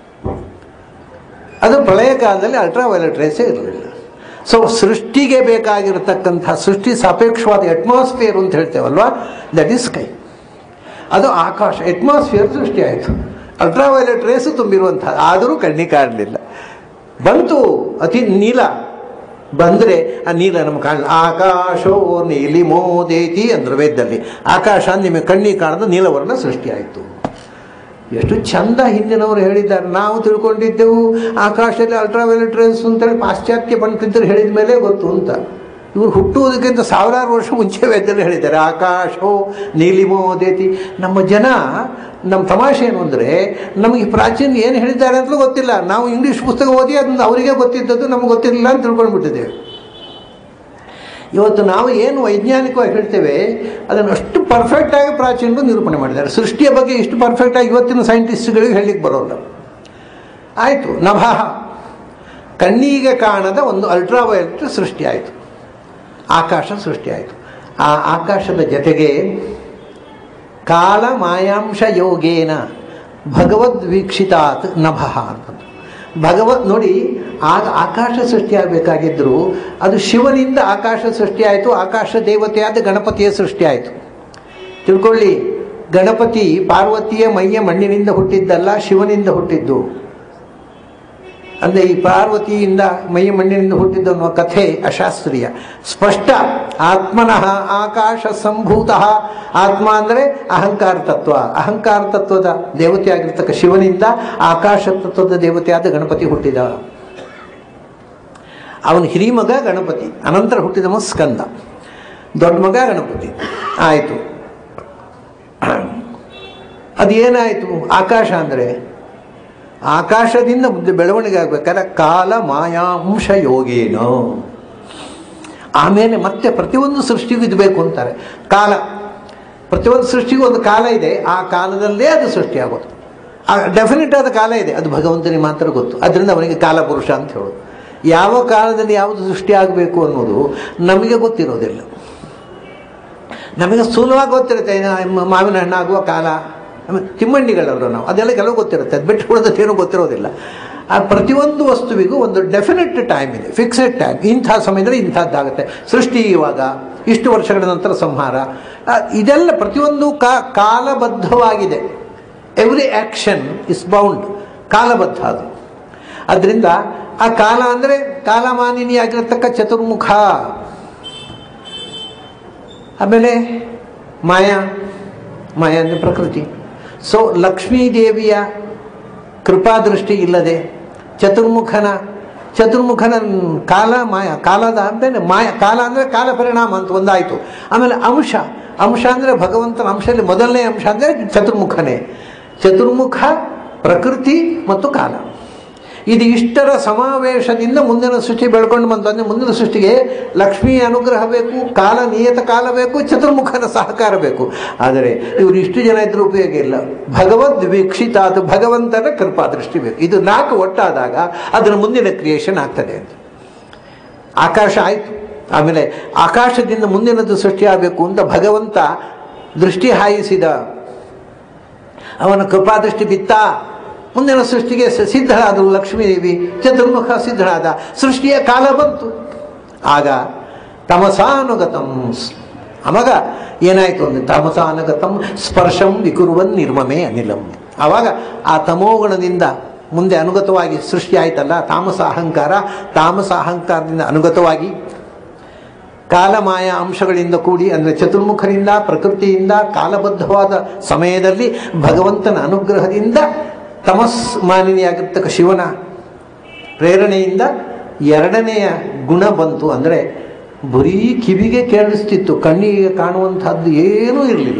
ಅದು ಪ್ರಳಯ ಕಾಲದಲ್ಲಿ ಅಲ್ಟ್ರಾವೈಲೆಟ್ ರೇಸೇ ಇರಲಿಲ್ಲ ಸೊ ಸೃಷ್ಟಿಗೆ ಬೇಕಾಗಿರತಕ್ಕಂಥ ಸೃಷ್ಟಿ ಸಾಪೇಕ್ಷವಾದ ಅಟ್ಮಾಸ್ಫಿಯರ್ ಅಂತ ಹೇಳ್ತೇವಲ್ವಾ ದಟ್ ಈಸ್ ಸ್ಕೈ ಅದು ಆಕಾಶ ಎಟ್ಮಾಸ್ಫಿಯರ್ ಸೃಷ್ಟಿಯಾಯಿತು ಅಲ್ಟ್ರಾವೈಲೆಟ್ ರೇಸು ತುಂಬಿರುವಂತಹ ಆದರೂ ಕಣ್ಣಿಗೆ ಕಾಣಲಿಲ್ಲ ಬಂತು ಅತಿ ನೀಲ ಬಂದರೆ ಆ ನೀಲ ನಮ್ಗೆ ಕಾಣಲಿಲ್ಲ ಆಕಾಶೋ ನೀಲಿ ಮೋದೇತಿ ಅಂದ್ರೆ ವೇದದಲ್ಲಿ ಆಕಾಶ ನಿಮಗೆ ಕಣ್ಣಿಗೆ ಕಾಣದ ನೀಲವರ್ಣ ಸೃಷ್ಟಿಯಾಯಿತು ಎಷ್ಟು ಚಂದ ಹಿಂದಿನವರು ಹೇಳಿದ್ದಾರೆ ನಾವು ತಿಳ್ಕೊಂಡಿದ್ದೆವು ಆಕಾಶದಲ್ಲಿ ಅಲ್ಟ್ರಾವೈಲೆಟ್ ರೇಸ್ ಅಂತೇಳಿ ಪಾಶ್ಚಾತ್ಯ ಪಂಡಿತರು ಹೇಳಿದ ಮೇಲೆ ಗೊತ್ತು ಅಂತ ಇವರು ಹುಟ್ಟುವುದಕ್ಕಿಂತ ಸಾವಿರಾರು ವರ್ಷ ಮುಂಚೆ ವೇದದಲ್ಲಿ ಹೇಳಿದ್ದಾರೆ ಆಕಾಶೋ ನೀಲಿಮೋದೇತಿ ನಮ್ಮ ಜನ ನಮ್ಮ ತಮಾಷೆ ಏನು ಅಂದರೆ ನಮಗೆ ಪ್ರಾಚೀನ ಏನು ಹೇಳಿದ್ದಾರೆ ಅಂತಲೂ ಗೊತ್ತಿಲ್ಲ ನಾವು ಇಂಗ್ಲೀಷ್ ಪುಸ್ತಕ ಓದಿ ಅದನ್ನು ಅವರಿಗೆ ಗೊತ್ತಿದ್ದದ್ದು ನಮ್ಗೆ ಗೊತ್ತಿರಲಿಲ್ಲ ಅಂತ ತಿಳ್ಕೊಂಡ್ಬಿಟ್ಟಿದ್ದೇವೆ ಇವತ್ತು ನಾವು ಏನು ವೈಜ್ಞಾನಿಕವಾಗಿ ಹೇಳ್ತೇವೆ ಅದನ್ನು ಅಷ್ಟು ಪರ್ಫೆಕ್ಟಾಗಿ ಪ್ರಾಚೀನರು ನಿರೂಪಣೆ ಮಾಡಿದ್ದಾರೆ ಸೃಷ್ಟಿಯ ಬಗ್ಗೆ ಇಷ್ಟು ಪರ್ಫೆಕ್ಟಾಗಿ ಇವತ್ತಿನ ಸೈಂಟಿಸ್ಟ್ಗಳಿಗೆ ಹೇಳಲಿಕ್ಕೆ ಬರೋಲ್ಲ ಆಯಿತು ನಭಃ ಕಣ್ಣಿಗೆ ಕಾಣದ ಒಂದು ಅಲ್ಟ್ರಾವೈಲೆಟ್ ಸೃಷ್ಟಿಯಾಯಿತು ಆಕಾಶ ಸೃಷ್ಟಿಯಾಯಿತು ಆ ಆಕಾಶದ ಜೊತೆಗೆ ಕಾಲ ಮಾಯಾಂಶ ಯೋಗೇನ ಭಗವದ್ ವೀಕ್ಷಿತಾತ್ ನಭಃ ಅಂತ ಭಗವತ್ ನೋಡಿ ಆಗ ಆಕಾಶ ಸೃಷ್ಟಿಯಾಗಬೇಕಾಗಿದ್ದರೂ ಅದು ಶಿವನಿಂದ ಆಕಾಶ ಸೃಷ್ಟಿಯಾಯಿತು ಆಕಾಶ ದೇವತೆಯಾದ ಗಣಪತಿಯ ಸೃಷ್ಟಿಯಾಯಿತು ತಿಳ್ಕೊಳ್ಳಿ ಗಣಪತಿ ಪಾರ್ವತಿಯ ಮೈಯ ಮಣ್ಣಿನಿಂದ ಹುಟ್ಟಿದ್ದಲ್ಲ ಶಿವನಿಂದ ಹುಟ್ಟಿದ್ದು ಅಂದರೆ ಈ ಪಾರ್ವತಿಯಿಂದ ಮೈಯ ಮಣ್ಣಿನಿಂದ ಹುಟ್ಟಿದ್ದು ಅನ್ನುವ ಕಥೆ ಅಶಾಸ್ತ್ರೀಯ ಸ್ಪಷ್ಟ ಆತ್ಮನಃ ಆಕಾಶ ಸಂಭೂತ ಆತ್ಮ ಅಂದರೆ ಅಹಂಕಾರ ತತ್ವ ಅಹಂಕಾರ ತತ್ವದ ದೇವತೆಯಾಗಿರ್ತಕ್ಕ ಶಿವನಿಂದ ಆಕಾಶ ತತ್ವದ ದೇವತೆಯಾದ ಗಣಪತಿ ಹುಟ್ಟಿದ ಅವನ ಹಿರಿಮಗ ಗಣಪತಿ ಅನಂತರ ಹುಟ್ಟಿದವ ಸ್ಕಂದ ದೊಡ್ಡ ಮಗ ಗಣಪತಿ ಆಯಿತು ಅದೇನಾಯಿತು ಆಕಾಶ ಅಂದರೆ ಆಕಾಶದಿಂದ ಮುಂದೆ ಬೆಳವಣಿಗೆ ಆಗ್ಬೇಕಾದ್ರೆ ಕಾಲ ಮಾಯಾಂಶ ಯೋಗೇನ ಆಮೇಲೆ ಮತ್ತೆ ಪ್ರತಿಯೊಂದು ಸೃಷ್ಟಿಗೂ ಇದು ಬೇಕು ಅಂತಾರೆ ಕಾಲ ಪ್ರತಿಯೊಂದು ಸೃಷ್ಟಿಗೂ ಒಂದು ಕಾಲ ಇದೆ ಆ ಕಾಲದಲ್ಲೇ ಅದು ಸೃಷ್ಟಿಯಾಗೋದು ಆ ಡೆಫಿನೆಟ್ ಆದ ಕಾಲ ಇದೆ ಅದು ಭಗವಂತನಿಗೆ ಮಾತ್ರ ಗೊತ್ತು ಅದರಿಂದ ಅವನಿಗೆ ಕಾಲ ಪುರುಷ ಅಂತ ಹೇಳೋದು ಯಾವ ಕಾಲದಲ್ಲಿ ಯಾವುದು ಸೃಷ್ಟಿ ಆಗಬೇಕು ಅನ್ನೋದು ನಮಗೆ ಗೊತ್ತಿರೋದಿಲ್ಲ ನಮಗೆ ಸ್ಥೂಲವಾಗಿ ಗೊತ್ತಿರುತ್ತೆ ಮ- ಮಾವಿನ ಹಣ್ಣಾಗುವ ಕಾಲ ಆಮೇಲೆ ತಿಮ್ಮಣ್ಣಿಗಳವರು ನಾವು ಅದೆಲ್ಲ ಕೆಲವು ಗೊತ್ತಿರುತ್ತೆ ಅದು ಬಿಟ್ಟುಕೊಳ್ಳೋದಕ್ಕೆ ಏನೂ ಗೊತ್ತಿರೋದಿಲ್ಲ ಆ ಪ್ರತಿಯೊಂದು ವಸ್ತುವಿಗೂ ಒಂದು ಡೆಫಿನೆಟ್ ಟೈಮ್ ಇದೆ ಫಿಕ್ಸೆಡ್ ಟೈಮ್ ಇಂಥ ಸಮಯದಲ್ಲಿ ಇಂಥದ್ದಾಗುತ್ತೆ ಸೃಷ್ಟಿ ಇವಾಗ ಇಷ್ಟು ವರ್ಷಗಳ ನಂತರ ಸಂಹಾರ ಆ, ಇದೆಲ್ಲ ಪ್ರತಿಯೊಂದು ಕಾ ಕಾಲಬದ್ಧವಾಗಿದೆ ಎವ್ರಿ ಆ್ಯಕ್ಷನ್ ಇಸ್ ಬೌಂಡ್ ಕಾಲಬದ್ಧ ಅದು ಅದರಿಂದ ಆ ಕಾಲ ಅಂದರೆ ಕಾಲಮಾನಿನಿಯಾಗಿರ್ತಕ್ಕ ಚತುರ್ಮುಖ ಆಮೇಲೆ ಮಾಯಾ ಮಾಯಾ ಅಂದರೆ ಪ್ರಕೃತಿ ಸೊ ಲಕ್ಷ್ಮೀದೇವಿಯ ಕೃಪಾದೃಷ್ಟಿ ಇಲ್ಲದೆ ಚತುರ್ಮುಖನ ಚತುರ್ಮುಖನ ಕಾಲ ಮಾಯ ಕಾಲದ ಅಂದರೆ ಮಾಯ ಕಾಲ ಅಂದರೆ ಕಾಲ ಪರಿಣಾಮ ಅಂತ ಒಂದಾಯಿತು ಆಮೇಲೆ ಅಂಶ ಅಂಶ ಅಂದರೆ ಭಗವಂತನ ಅಂಶದಲ್ಲಿ ಮೊದಲನೇ ಅಂಶ ಅಂದರೆ ಚತುರ್ಮುಖನೇ ಚತುರ್ಮುಖ ಪ್ರಕೃತಿ ಮತ್ತು ಕಾಲ ಇದು ಇಷ್ಟರ ಸಮಾವೇಶದಿಂದ ಮುಂದಿನ ಸೃಷ್ಟಿ ಬೆಳ್ಕೊಂಡು ಬಂತು ಅಂದರೆ ಮುಂದಿನ ಸೃಷ್ಟಿಗೆ ಲಕ್ಷ್ಮಿಯ ಅನುಗ್ರಹ ಬೇಕು ಕಾಲ ನಿಯತ ಕಾಲ ಬೇಕು ಚತುರ್ಮುಖನ ಸಹಕಾರ ಬೇಕು ಆದರೆ ಇವರು ಇಷ್ಟು ಜನ ಇದ್ರೂ ಉಪಯೋಗ ಇಲ್ಲ ಭಗವದ್ ವೀಕ್ಷಿತ ಅದು ಭಗವಂತನ ಕೃಪಾ ದೃಷ್ಟಿ ಬೇಕು ಇದು ನಾಲ್ಕು ಒಟ್ಟಾದಾಗ ಅದರ ಮುಂದಿನ ಕ್ರಿಯೇಷನ್ ಆಗ್ತದೆ ಅಂತ ಆಕಾಶ ಆಯಿತು ಆಮೇಲೆ ಆಕಾಶದಿಂದ ಮುಂದಿನದು ಸೃಷ್ಟಿಯಾಗಬೇಕು ಅಂತ ಭಗವಂತ ದೃಷ್ಟಿ ಹಾಯಿಸಿದ ಅವನ ಕೃಪಾದೃಷ್ಟಿ ಬಿತ್ತ ಮುಂದಿನ ಸೃಷ್ಟಿಗೆ ಸ- ಸಿದ್ಧಳಾದಳು ಲಕ್ಷ್ಮೀದೇವಿ ಚತುರ್ಮುಖ ಸಿದ್ಧಳಾದ ಸೃಷ್ಟಿಯ ಕಾಲ ಬಂತು ಆಗ ತಮಸಾನುಗತಂ ಸ್- ಅವಾಗ ಏನಾಯಿತು ಅಂದರೆ ತಮಸಾನುಗತಂ ಸ್ಪರ್ಶಂ ವಿಕುರುವನ್ ನಿರ್ಮಮೆ ಅನಿಲಂ ಆವಾಗ ಆ ತಮೋಗುಣದಿಂದ ಮುಂದೆ ಅನುಗತವಾಗಿ ಸೃಷ್ಟಿ ಆಯ್ತಲ್ಲ ತಾಮಸ ಅಹಂಕಾರ ತಾಮಸ ಅಹಂಕಾರದಿಂದ ಅನುಗತವಾಗಿ ಕಾಲಮಾಯ ಅಂಶಗಳಿಂದ ಕೂಡಿ ಅಂದರೆ ಚತುರ್ಮುಖರಿಂದ ಪ್ರಕೃತಿಯಿಂದ ಕಾಲಬದ್ಧವಾದ ಸಮಯದಲ್ಲಿ ಭಗವಂತನ ಅನುಗ್ರಹದಿಂದ ತಮಸ್ ಮಾಲಿನಿಯಾಗಿರ್ತಕ್ಕ ಶಿವನ ಪ್ರೇರಣೆಯಿಂದ ಎರಡನೆಯ ಗುಣ ಬಂತು ಅಂದರೆ ಬರೀ ಕಿವಿಗೆ ಕೇಳಿಸ್ತಿತ್ತು ಕಣ್ಣಿಗೆ ಕಾಣುವಂಥದ್ದು ಏನೂ ಇರಲಿಲ್ಲ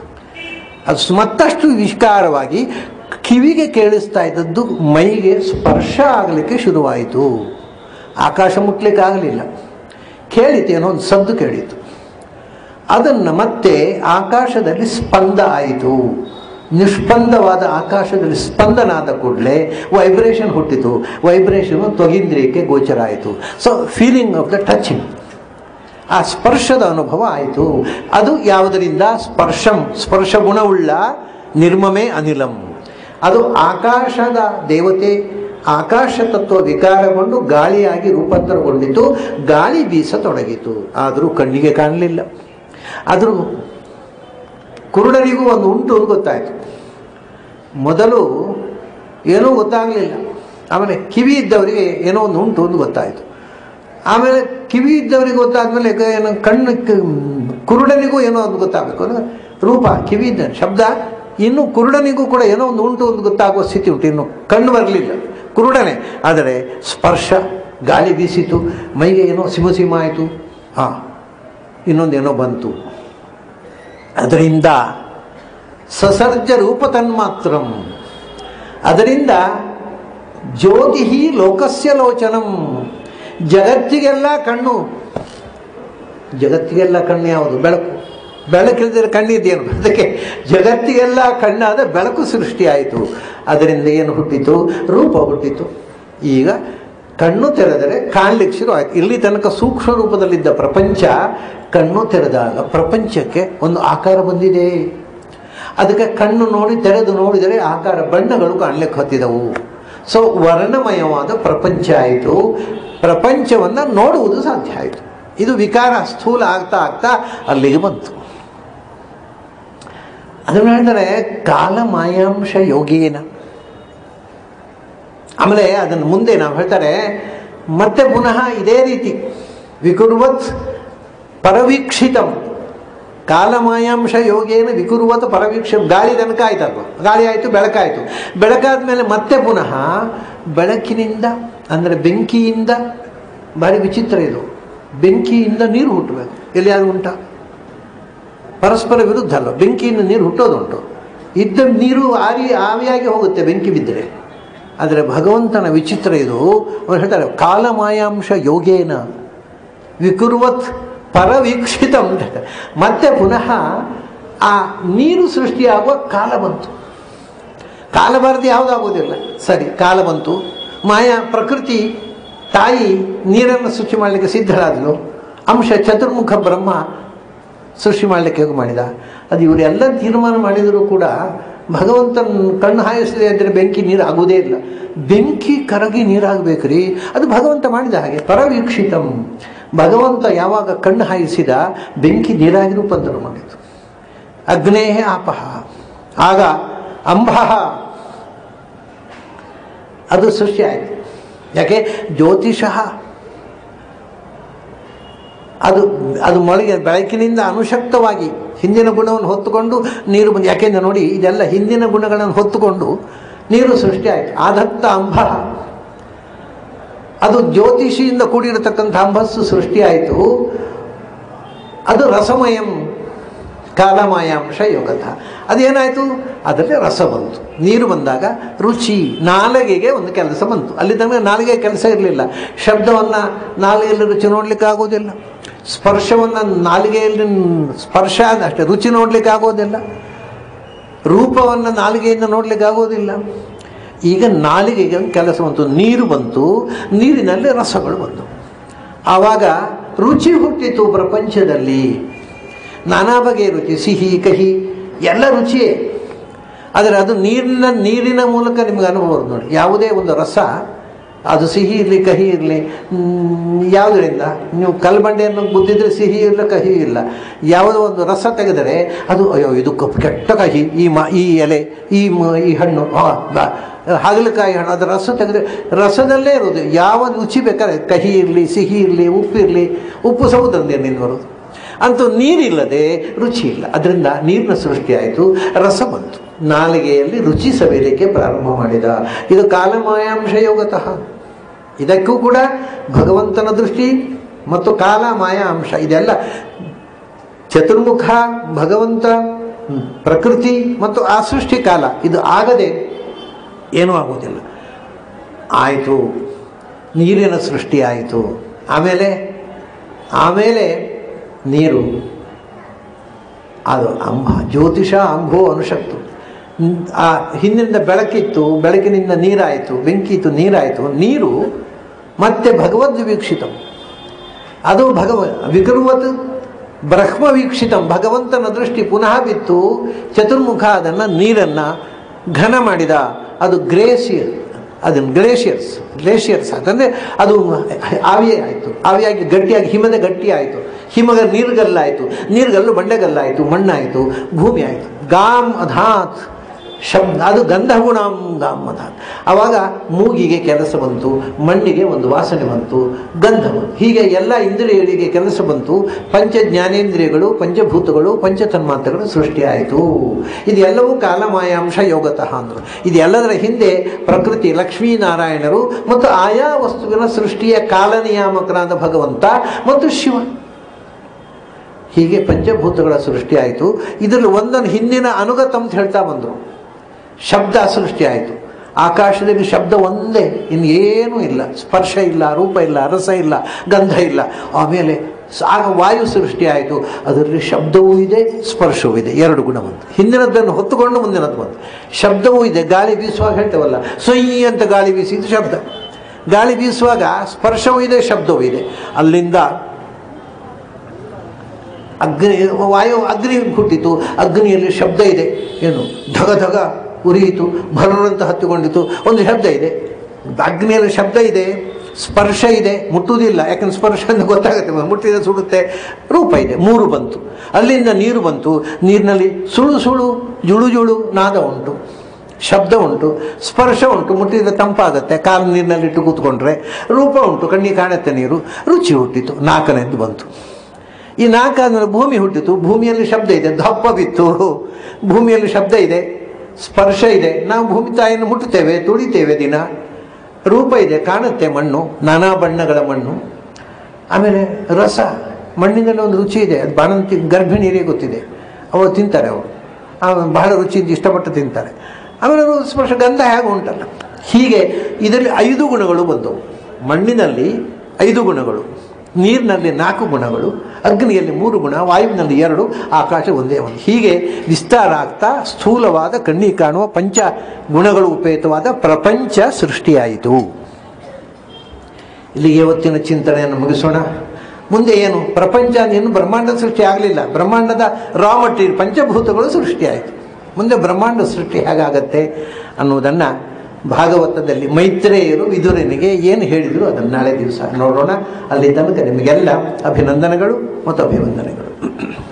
ಅದು ಮತ್ತಷ್ಟು ವಿಷ್ಕಾರವಾಗಿ ಕಿವಿಗೆ ಕೇಳಿಸ್ತಾ ಇದ್ದದ್ದು ಮೈಗೆ ಸ್ಪರ್ಶ ಆಗಲಿಕ್ಕೆ ಶುರುವಾಯಿತು ಆಕಾಶ ಮುಟ್ಲಿಕ್ಕೆ ಆಗಲಿಲ್ಲ ಕೇಳಿತು ಏನೋ ಒಂದು ಸದ್ದು ಕೇಳಿತು ಅದನ್ನು ಮತ್ತೆ ಆಕಾಶದಲ್ಲಿ ಸ್ಪಂದ ಆಯಿತು ನಿಷ್ಪಂದವಾದ ಆಕಾಶದಲ್ಲಿ ಸ್ಪಂದನ ಆದ ಕೂಡಲೇ ವೈಬ್ರೇಷನ್ ಹುಟ್ಟಿತು ವೈಬ್ರೇಷನು ತ್ವಗೀಂದ್ರಿಯಕ್ಕೆ ಗೋಚರ ಆಯಿತು so feeling of the touching ಆ ಸ್ಪರ್ಶದ ಅನುಭವ ಆಯಿತು ಅದು ಯಾವುದರಿಂದ ಸ್ಪರ್ಶಂ ಸ್ಪರ್ಶ ಗುಣವುಳ್ಳ ನಿರ್ಮಮೆ ಅನಿಲಂ ಅದು ಆಕಾಶದ ದೇವತೆ ಆಕಾಶ ತತ್ವ ವಿಕಾರಗೊಂಡು ಗಾಳಿಯಾಗಿ ರೂಪಾಂತರಗೊಂಡಿತು ಗಾಳಿ ಬೀಸತೊಡಗಿತು ಆದರೂ ಕಣ್ಣಿಗೆ ಕಾಣಲಿಲ್ಲ ಆದರೂ ಕುರುಡನಿಗೂ ಒಂದು ಉಂಟು ಅಂತ ಗೊತ್ತಾಯಿತು ಮೊದಲು ಏನೂ ಗೊತ್ತಾಗಲಿಲ್ಲ ಆಮೇಲೆ ಕಿವಿ ಇದ್ದವರಿಗೆ ಏನೋ ಒಂದು ಉಂಟು ಅಂತ ಗೊತ್ತಾಯಿತು ಆಮೇಲೆ ಕಿವಿ ಇದ್ದವರಿಗೆ ಗೊತ್ತಾದ್ಮೇಲೆ ಕ- ಏನು ಕಣ್ಣು ಕ- ಕುರುಡನಿಗೂ ಏನೋ ಒಂದು ಗೊತ್ತಾಗಬೇಕು ಅಂದ್ರೆ ರೂಪ ಕಿವಿ ಇದ್ದ ಶಬ್ದ ಇನ್ನು ಕುರುಡನಿಗೂ ಕೂಡ ಏನೋ ಒಂದು ಉಂಟು ಒಂದು ಗೊತ್ತಾಗುವ ಸ್ಥಿತಿ ಉಂಟು ಇನ್ನು ಕಣ್ಣು ಬರಲಿಲ್ಲ ಕುರುಡನೆ ಆದರೆ ಸ್ಪರ್ಶ ಗಾಳಿ ಬೀಸಿತು ಮೈಗೆ ಏನೋ ಸಿಮ ಸಿಮ ಆಯಿತು ಹಾಂ ಇನ್ನೊಂದೇನೋ ಬಂತು ಅದರಿಂದ ಸಸರ್ಜ ರೂಪ ತನ್ಮಾತ್ರಂ ಅದರಿಂದ ಜ್ಯೋತಿ ಲೋಕಸ್ಯ ಲೋಚನಂ ಜಗತ್ತಿಗೆಲ್ಲ ಕಣ್ಣು ಜಗತ್ತಿಗೆಲ್ಲ ಕಣ್ಣು ಯಾವುದು ಬೆಳಕು ಬೆಳಕಿಲ್ಲದಿದ್ರೆ ಕಣ್ಣಿದ್ದೇನು ಅದಕ್ಕೆ ಜಗತ್ತಿಗೆಲ್ಲ ಕಣ್ಣಾದ ಬೆಳಕು ಸೃಷ್ಟಿಯಾಯಿತು ಅದರಿಂದ ಏನು ಹುಟ್ಟಿತು ರೂಪ ಹುಟ್ಟಿತು ಈಗ ಕಣ್ಣು ತೆರೆದರೆ ಕಾಣಲಿಕ್ಕೆ ಶುರು ಆಯಿತು ಇಲ್ಲಿ ತನಕ ಸೂಕ್ಷ್ಮ ರೂಪದಲ್ಲಿದ್ದ ಪ್ರಪಂಚ ಕಣ್ಣು ತೆರೆದಾಗ ಪ್ರಪಂಚಕ್ಕೆ ಒಂದು ಆಕಾರ ಬಂದಿದೆ ಅದಕ್ಕೆ ಕಣ್ಣು ನೋಡಿ ತೆರೆದು ನೋಡಿದರೆ ಆಕಾರ ಬಣ್ಣಗಳು ಕಾಣಲಿಕ್ಕೆ ಹತ್ತಿದವು ಸೊ ವರ್ಣಮಯವಾದ ಪ್ರಪಂಚ ಆಯಿತು ಪ್ರಪಂಚವನ್ನು ನೋಡುವುದು ಸಾಧ್ಯ ಆಯಿತು ಇದು ವಿಕಾರ ಸ್ಥೂಲ ಆಗ್ತಾ ಆಗ್ತಾ ಅಲ್ಲಿಗೆ ಬಂತು ಅದನ್ನು ಹೇಳ್ತಾರೆ ಕಾಲ ಮಾಯಾಂಶ ಯೋಗೇನ ಆಮೇಲೆ ಅದನ್ನು ಮುಂದೆ ನಾವು ಹೇಳ್ತಾರೆ ಮತ್ತೆ ಪುನಃ ಇದೇ ರೀತಿ ವಿಕುರ್ವತ್ ಪರವೀಕ್ಷಿತಂ ಕಾಲಮಾಯಾಂಶ ಯೋಗೇನ ವಿಕುರ್ವತ್ ಪರವೀಕ್ಷ ಗಾಳಿ ತನಕ ಆಯ್ತಲ್ವ ಗಾಳಿ ಆಯಿತು ಬೆಳಕಾಯಿತು ಬೆಳಕಾದ ಮೇಲೆ ಮತ್ತೆ ಪುನಃ ಬೆಳಕಿನಿಂದ ಅಂದರೆ ಬೆಂಕಿಯಿಂದ ಭಾರಿ ವಿಚಿತ್ರ ಇದು ಬೆಂಕಿಯಿಂದ ನೀರು ಹುಟ್ಟಬೇಕು ಎಲ್ಲಿಯಾದ್ರೂ ಉಂಟಾ ಪರಸ್ಪರ ವಿರುದ್ಧ ಅಲ್ಲ ಬೆಂಕಿಯಿಂದ ನೀರು ಹುಟ್ಟೋದುಂಟು ಇದ್ದ ನೀರು ಆರಿ ಆವಿಯಾಗಿ ಹೋಗುತ್ತೆ ಬೆಂಕಿ ಬಿದ್ದರೆ ಆದರೆ ಭಗವಂತನ ವಿಚಿತ್ರ ಇದು ಅವ್ರು ಹೇಳ್ತಾರೆ ಕಾಲಮಾಯಾಂಶ ಯೋಗೇನ ವಿಕುರ್ವತ್ ಪರವೀಕ್ಷಿತ ಅಂತ ಹೇಳ್ತಾರೆ. ಮತ್ತೆ ಪುನಃ ಆ ನೀರು ಸೃಷ್ಟಿಯಾಗುವ ಕಾಲ ಬಂತು ಕಾಲ ಬಾರದೆ ಯಾವುದಾಗೋದಿಲ್ಲ ಸರಿ ಕಾಲ ಬಂತು ಮಾಯಾ ಪ್ರಕೃತಿ ತಾಯಿ ನೀರನ್ನು ಸೃಷ್ಟಿ ಮಾಡಲಿಕ್ಕೆ ಸಿದ್ಧರಾದಳು ಅಂಶ ಚತುರ್ಮುಖ ಬ್ರಹ್ಮ ಸೃಷ್ಟಿ ಮಾಡಲಿಕ್ಕೆ ಹೇಗೆ ಮಾಡಿದ ಅದು ಇವರೆಲ್ಲ ತೀರ್ಮಾನ ಮಾಡಿದರೂ ಕೂಡ ಭಗವಂತನ ಕಣ್ಣು ಹಾಯಿಸಿದೆ ಅಂದರೆ ಬೆಂಕಿ ನೀರು ಆಗುವುದೇ ಇಲ್ಲ ಬೆಂಕಿ ಕರಗಿ ನೀರಾಗಬೇಕ್ರಿ ಅದು ಭಗವಂತ ಮಾಡಿದ ಹಾಗೆ ಪರವೀಕ್ಷಿತಂ ಭಗವಂತ ಯಾವಾಗ ಕಣ್ಣು ಹಾಯಿಸಿದ ಬೆಂಕಿ ನೀರಾಗಿ ರೂಪಾಂತರ ಮಾಡಿತು ಅಗ್ನೇಹ ಆಪಹ ಆಗ ಅಂಬಃ ಅದು ಸೃಷ್ಟಿ ಆಯಿತು ಯಾಕೆ ಜ್ಯೋತಿಷಃ ಅದು ಅದು ಮೊಳಗೆ ಬೆಳಕಿನಿಂದ ಅನುಶಕ್ತವಾಗಿ ಹಿಂದಿನ ಗುಣವನ್ನು ಹೊತ್ತುಕೊಂಡು ನೀರು ಬಂದು ಯಾಕೆಂದ್ರೆ ನೋಡಿ ಇದೆಲ್ಲ ಹಿಂದಿನ ಗುಣಗಳನ್ನು ಹೊತ್ತುಕೊಂಡು ನೀರು ಸೃಷ್ಟಿ ಆಯಿತು ಆದತ್ತ ಅಂಬ ಅದು ಜ್ಯೋತಿಷಿಯಿಂದ ಕೂಡಿರತಕ್ಕಂಥ ಅಂಬಸ್ಸು ಸೃಷ್ಟಿಯಾಯಿತು ಅದು ರಸಮಯಂ ಕಾಲಮಾಯಾಂಶ ಯೋಗಥ ಅದೇನಾಯಿತು ಅದರಲ್ಲಿ ರಸ ಬಂತು ನೀರು ಬಂದಾಗ ರುಚಿ ನಾಲಿಗೆಗೆ ಒಂದು ಕೆಲಸ ಬಂತು ಅಲ್ಲಿ ತನಕ ನಾಲಿಗೆ ಕೆಲಸ ಇರಲಿಲ್ಲ ಶಬ್ದವನ್ನು ನಾಲಿಗೆಯಲ್ಲಿ ರುಚಿ ನೋಡ್ಲಿಕ್ಕೆ ಆಗೋದಿಲ್ಲ ಸ್ಪರ್ಶವನ್ನು ನಾಲಿಗೆಯಲ್ಲಿ ಸ್ಪರ್ಶ ಅಷ್ಟೇ ರುಚಿ ನೋಡ್ಲಿಕ್ಕೆ ಆಗೋದಿಲ್ಲ ರೂಪವನ್ನು ನಾಲಿಗೆಯಿಂದ ನೋಡ್ಲಿಕ್ಕೆ ಆಗೋದಿಲ್ಲ ಈಗ ನಾಲಿಗೆಗೆ ಒಂದು ಕೆಲಸ ಬಂತು ನೀರು ಬಂತು ನೀರಿನಲ್ಲಿ ರಸಗಳು ಬಂತು ಆವಾಗ ರುಚಿ ಹುಟ್ಟಿತು ಪ್ರಪಂಚದಲ್ಲಿ ನಾನಾ ಬಗೆಯ ರುಚಿ ಸಿಹಿ ಕಹಿ ಎಲ್ಲ ರುಚಿಯೇ ಆದರೆ ಅದು ನೀರಿನ ನೀರಿನ ಮೂಲಕ ನಿಮಗೆ ಅನುಭವ ಬರುತ್ತೆ ನೋಡಿ ಯಾವುದೇ ಒಂದು ರಸ ಅದು ಸಿಹಿ ಇರಲಿ ಕಹಿ ಇರಲಿ ಯಾವುದರಿಂದ ನೀವು ಕಲ್ಬಂಡೆಯನ್ನು ಗುದ್ದಿದ್ರೆ ಸಿಹಿ ಇಲ್ಲ ಕಹಿ ಇಲ್ಲ ಯಾವುದೋ ಒಂದು ರಸ ತೆಗೆದರೆ ಅದು ಅಯ್ಯೋ ಇದು ಕಪ್ಪು ಕೆಟ್ಟ ಕಹಿ ಈ ಮ ಈ ಎಲೆ ಈ ಮ ಈ ಹಣ್ಣು ಹಾಂ ಹಾಗಲಕಾಯಿ ಹಣ್ಣು ಅದರ ರಸ ತೆಗೆದ್ರೆ ರಸದಲ್ಲೇ ಇರೋದು ಯಾವ ರುಚಿ ಬೇಕಾದ್ರೆ ಕಹಿ ಇರಲಿ ಸಿಹಿ ಇರಲಿ ಉಪ್ಪು ಇರಲಿ ಉಪ್ಪು ಸಮುದ್ರದಿಂದ ಬರೋದು ಅಂತೂ ನೀರಿಲ್ಲದೆ ರುಚಿ ಇಲ್ಲ ಅದರಿಂದ ನೀರಿನ ಸೃಷ್ಟಿಯಾಯಿತು ರಸ ಬಂತು ನಾಲಿಗೆಯಲ್ಲಿ ರುಚಿ ಸವಿಯಲಿಕ್ಕೆ ಪ್ರಾರಂಭ ಮಾಡಿದ ಇದು ಕಾಲಮಾಯಾಂಶ ಯೋಗತಃ ಇದಕ್ಕೂ ಕೂಡ ಭಗವಂತನ ದೃಷ್ಟಿ ಮತ್ತು ಕಾಲ ಮಾಯಾ ಅಂಶ ಇದೆಲ್ಲ ಚತುರ್ಮುಖ ಭಗವಂತ ಪ್ರಕೃತಿ ಮತ್ತು ಆ ಸೃಷ್ಟಿ ಕಾಲ ಇದು ಆಗದೆ ಏನೂ ಆಗೋದಿಲ್ಲ ಆಯಿತು ನೀರಿನ ಸೃಷ್ಟಿ ಆಯಿತು ಆಮೇಲೆ ಆಮೇಲೆ ನೀರು ಅದು ಅಂಬ ಜ್ಯೋತಿಷ ಅಂಬೋ ಅನುಶಕ್ತು ಆ ಹಿಂದಿನಿಂದ ಬೆಳಕಿತ್ತು ಬೆಳಕಿನಿಂದ ನೀರಾಯಿತು ಬೆಂಕಿ ಇತ್ತು ನೀರಾಯಿತು ನೀರು ಮತ್ತೆ ಭಗವದ್ ವೀಕ್ಷಿತ ಅದು ಭಗವ ವಿಕೃವತ್ ಬ್ರಹ್ಮ ವೀಕ್ಷಿತಂ ಭಗವಂತನ ದೃಷ್ಟಿ ಪುನಃ ಬಿತ್ತು ಚತುರ್ಮುಖ ಅದನ್ನು ನೀರನ್ನು ಘನ ಮಾಡಿದ ಅದು ಗ್ರೇಸಿಯರ್ ಅದನ್ನು ಗ್ಲೇಷಿಯರ್ಸ್ ಗ್ಲೇಷಿಯರ್ಸ್ ಅಂತಂದರೆ ಅದು ಆವಿಯೇ ಆಯಿತು ಆವಿಯಾಗಿ ಗಟ್ಟಿಯಾಗಿ ಹಿಮದ ಗಟ್ಟಿ ಆಯಿತು ಹಿಮಗ ನೀರುಗಲ್ಲಾಯಿತು ನೀರುಗಲ್ಲು ಬಂಡೆಗಲ್ಲಾಯಿತು ಮಣ್ಣಾಯಿತು ಭೂಮಿ ಆಯಿತು ಗಾಮ್ ಅಧಾತ್ ಶಬ್ದ ಅದು ಗಂಧಗುಣಾಂ ಗಾಮ್ ಅಧಾತ್ ಆವಾಗ ಮೂಗಿಗೆ ಕೆಲಸ ಬಂತು ಮಣ್ಣಿಗೆ ಒಂದು ವಾಸನೆ ಬಂತು ಗಂಧ ಬಂತು ಹೀಗೆ ಎಲ್ಲ ಇಂದ್ರಿಯಗಳಿಗೆ ಕೆಲಸ ಬಂತು ಪಂಚ ಜ್ಞಾನೇಂದ್ರಿಯಗಳು ಪಂಚಭೂತಗಳು ಪಂಚತನ್ಮಾತ್ರಗಳು ಸೃಷ್ಟಿಯಾಯಿತು ಇದೆಲ್ಲವೂ ಕಾಲಮಾಯಾಂಶ ಯೋಗತಃ ಅಂದರು ಇದೆಲ್ಲದರ ಹಿಂದೆ ಪ್ರಕೃತಿ ಲಕ್ಷ್ಮೀನಾರಾಯಣರು ಮತ್ತು ಆಯಾ ವಸ್ತುವಿನ ಸೃಷ್ಟಿಯ ಕಾಲನಿಯಾಮಕರಾದ ಭಗವಂತ ಮತ್ತು ಶಿವ ಹೀಗೆ ಪಂಚಭೂತಗಳ ಸೃಷ್ಟಿಯಾಯಿತು ಇದರಲ್ಲಿ ಒಂದನ್ನು ಹಿಂದಿನ ಅನುಗತ ಅಂತ ಹೇಳ್ತಾ ಬಂದರು ಶಬ್ದ ಸೃಷ್ಟಿಯಾಯಿತು ಆಕಾಶದಲ್ಲಿ ಶಬ್ದ ಒಂದೇ ಇನ್ನೇನೂ ಇಲ್ಲ ಸ್ಪರ್ಶ ಇಲ್ಲ ರೂಪ ಇಲ್ಲ ರಸ ಇಲ್ಲ ಗಂಧ ಇಲ್ಲ ಆಮೇಲೆ ಆಗ ವಾಯು ಸೃಷ್ಟಿಯಾಯಿತು ಅದರಲ್ಲಿ ಶಬ್ದವೂ ಇದೆ ಸ್ಪರ್ಶವೂ ಇದೆ ಎರಡು ಗುಣ ಬಂತು ಹಿಂದಿನದ್ದನ್ನು ಹೊತ್ತುಕೊಂಡು ಮುಂದಿನದ್ದು ಬಂತು ಶಬ್ದವೂ ಇದೆ ಗಾಳಿ ಬೀಸುವಾಗ ಹೇಳ್ತೇವಲ್ಲ ಸೊಯ್ ಅಂತ ಗಾಳಿ ಬೀಸಿದ್ದು ಶಬ್ದ ಗಾಳಿ ಬೀಸುವಾಗ ಸ್ಪರ್ಶವೂ ಇದೆ ಶಬ್ದವೂ ಇದೆ ಅಲ್ಲಿಂದ ಅಗ್ನಿ ವಾಯು ಅಗ್ನಿ ಹುಟ್ಟಿತು ಅಗ್ನಿಯಲ್ಲಿ ಶಬ್ದ ಇದೆ ಏನು ಧಗ ಧಗ ಉರಿಯಿತು ಭರರಂತ ಹತ್ತಿಕೊಂಡಿತು ಒಂದು ಶಬ್ದ ಇದೆ ಅಗ್ನಿಯಲ್ಲಿ ಶಬ್ದ ಇದೆ ಸ್ಪರ್ಶ ಇದೆ ಮುಟ್ಟುವುದಿಲ್ಲ ಯಾಕಂದ್ರೆ ಸ್ಪರ್ಶ ಅಂತ ಗೊತ್ತಾಗುತ್ತೆ ಮುಟ್ಟಿದ ಸುಡುತ್ತೆ ರೂಪ ಇದೆ ಮೂರು ಬಂತು ಅಲ್ಲಿಂದ ನೀರು ಬಂತು ನೀರಿನಲ್ಲಿ ಸುಳು ಸುಳು ಜುಳು ಜುಳು ನಾದ ಉಂಟು ಶಬ್ದ ಉಂಟು ಸ್ಪರ್ಶ ಉಂಟು ಮುಟ್ಟಿದ್ರೆ ತಂಪಾಗುತ್ತೆ ಕಾಲು ನೀರಿನಲ್ಲಿಟ್ಟು ಕೂತ್ಕೊಂಡ್ರೆ ರೂಪ ಉಂಟು ಕಣ್ಣಿಗೆ ಕಾಣುತ್ತೆ ನೀರು ರುಚಿ ಹುಟ್ಟಿತು ನಾಲ್ಕನೇದು ಬಂತು ಈ ನಾಲ್ಕಾದ್ಮೇಲೆ ಭೂಮಿ ಹುಟ್ಟಿತು ಭೂಮಿಯಲ್ಲಿ ಶಬ್ದ ಇದೆ ದಪ್ಪ ಬಿತ್ತು ಭೂಮಿಯಲ್ಲಿ ಶಬ್ದ ಇದೆ ಸ್ಪರ್ಶ ಇದೆ ನಾವು ಭೂಮಿ ತಾಯಿಯನ್ನು ಮುಟ್ಟುತ್ತೇವೆ ತುಳಿತೇವೆ ದಿನ ರೂಪ ಇದೆ ಕಾಣುತ್ತೆ ಮಣ್ಣು ನಾನಾ ಬಣ್ಣಗಳ ಮಣ್ಣು ಆಮೇಲೆ ರಸ ಮಣ್ಣಿನಲ್ಲಿ ಒಂದು ರುಚಿ ಇದೆ ಅದು ಬಾಣಂತಿ ಗರ್ಭಿಣಿಯರಿಗೆ ಗೊತ್ತಿದೆ ಅವರು ತಿಂತಾರೆ ಅವರು ಆ ಬಹಳ ರುಚಿಯಿಂದ ಇಷ್ಟಪಟ್ಟು ತಿಂತಾರೆ ಆಮೇಲೆ ಅವರು ಸ್ಪರ್ಶ ಗಂಧ ಹೇಗೆ ಉಂಟಲ್ಲ ಹೀಗೆ ಇದರಲ್ಲಿ ಐದು ಗುಣಗಳು ಬಂದವು ಮಣ್ಣಿನಲ್ಲಿ ಐದು ಗುಣಗಳು ನೀರಿನಲ್ಲಿ ನಾಲ್ಕು ಗುಣಗಳು ಅಗ್ನಿಯಲ್ಲಿ ಮೂರು ಗುಣ ವಾಯುವಿನಲ್ಲಿ ಎರಡು ಆಕಾಶ ಒಂದೇ ಒಂದು ಹೀಗೆ ವಿಸ್ತಾರ ಆಗ್ತಾ ಸ್ಥೂಲವಾದ ಕಣ್ಣಿಗೆ ಕಾಣುವ ಪಂಚ ಗುಣಗಳು ಉಪೇತವಾದ ಪ್ರಪಂಚ ಸೃಷ್ಟಿಯಾಯಿತು ಇಲ್ಲಿಗೆ ಇವತ್ತಿನ ಚಿಂತನೆಯನ್ನು ಮುಗಿಸೋಣ ಮುಂದೆ ಏನು ಪ್ರಪಂಚ ಏನು ಬ್ರಹ್ಮಾಂಡ ಸೃಷ್ಟಿ ಆಗಲಿಲ್ಲ ಬ್ರಹ್ಮಾಂಡದ ರಾ ಮಟೀರಿಯಲ್ ಪಂಚಭೂತಗಳು ಸೃಷ್ಟಿಯಾಯಿತು ಮುಂದೆ ಬ್ರಹ್ಮಾಂಡ ಸೃಷ್ಟಿ ಹೇಗಾಗತ್ತೆ ಅನ್ನೋದನ್ನು ಭಾಗವತದಲ್ಲಿ ಮೈತ್ರೇಯರು ವಿದುರನಿಗೆ ಏನು ಹೇಳಿದರು ಅದನ್ನು ನಾಳೆ ದಿವಸ ನೋಡೋಣ ಅಲ್ಲಿ ತನಕ ನಿಮಗೆಲ್ಲ ಅಭಿನಂದನೆಗಳು ಮತ್ತು ಅಭಿವಂದನೆಗಳು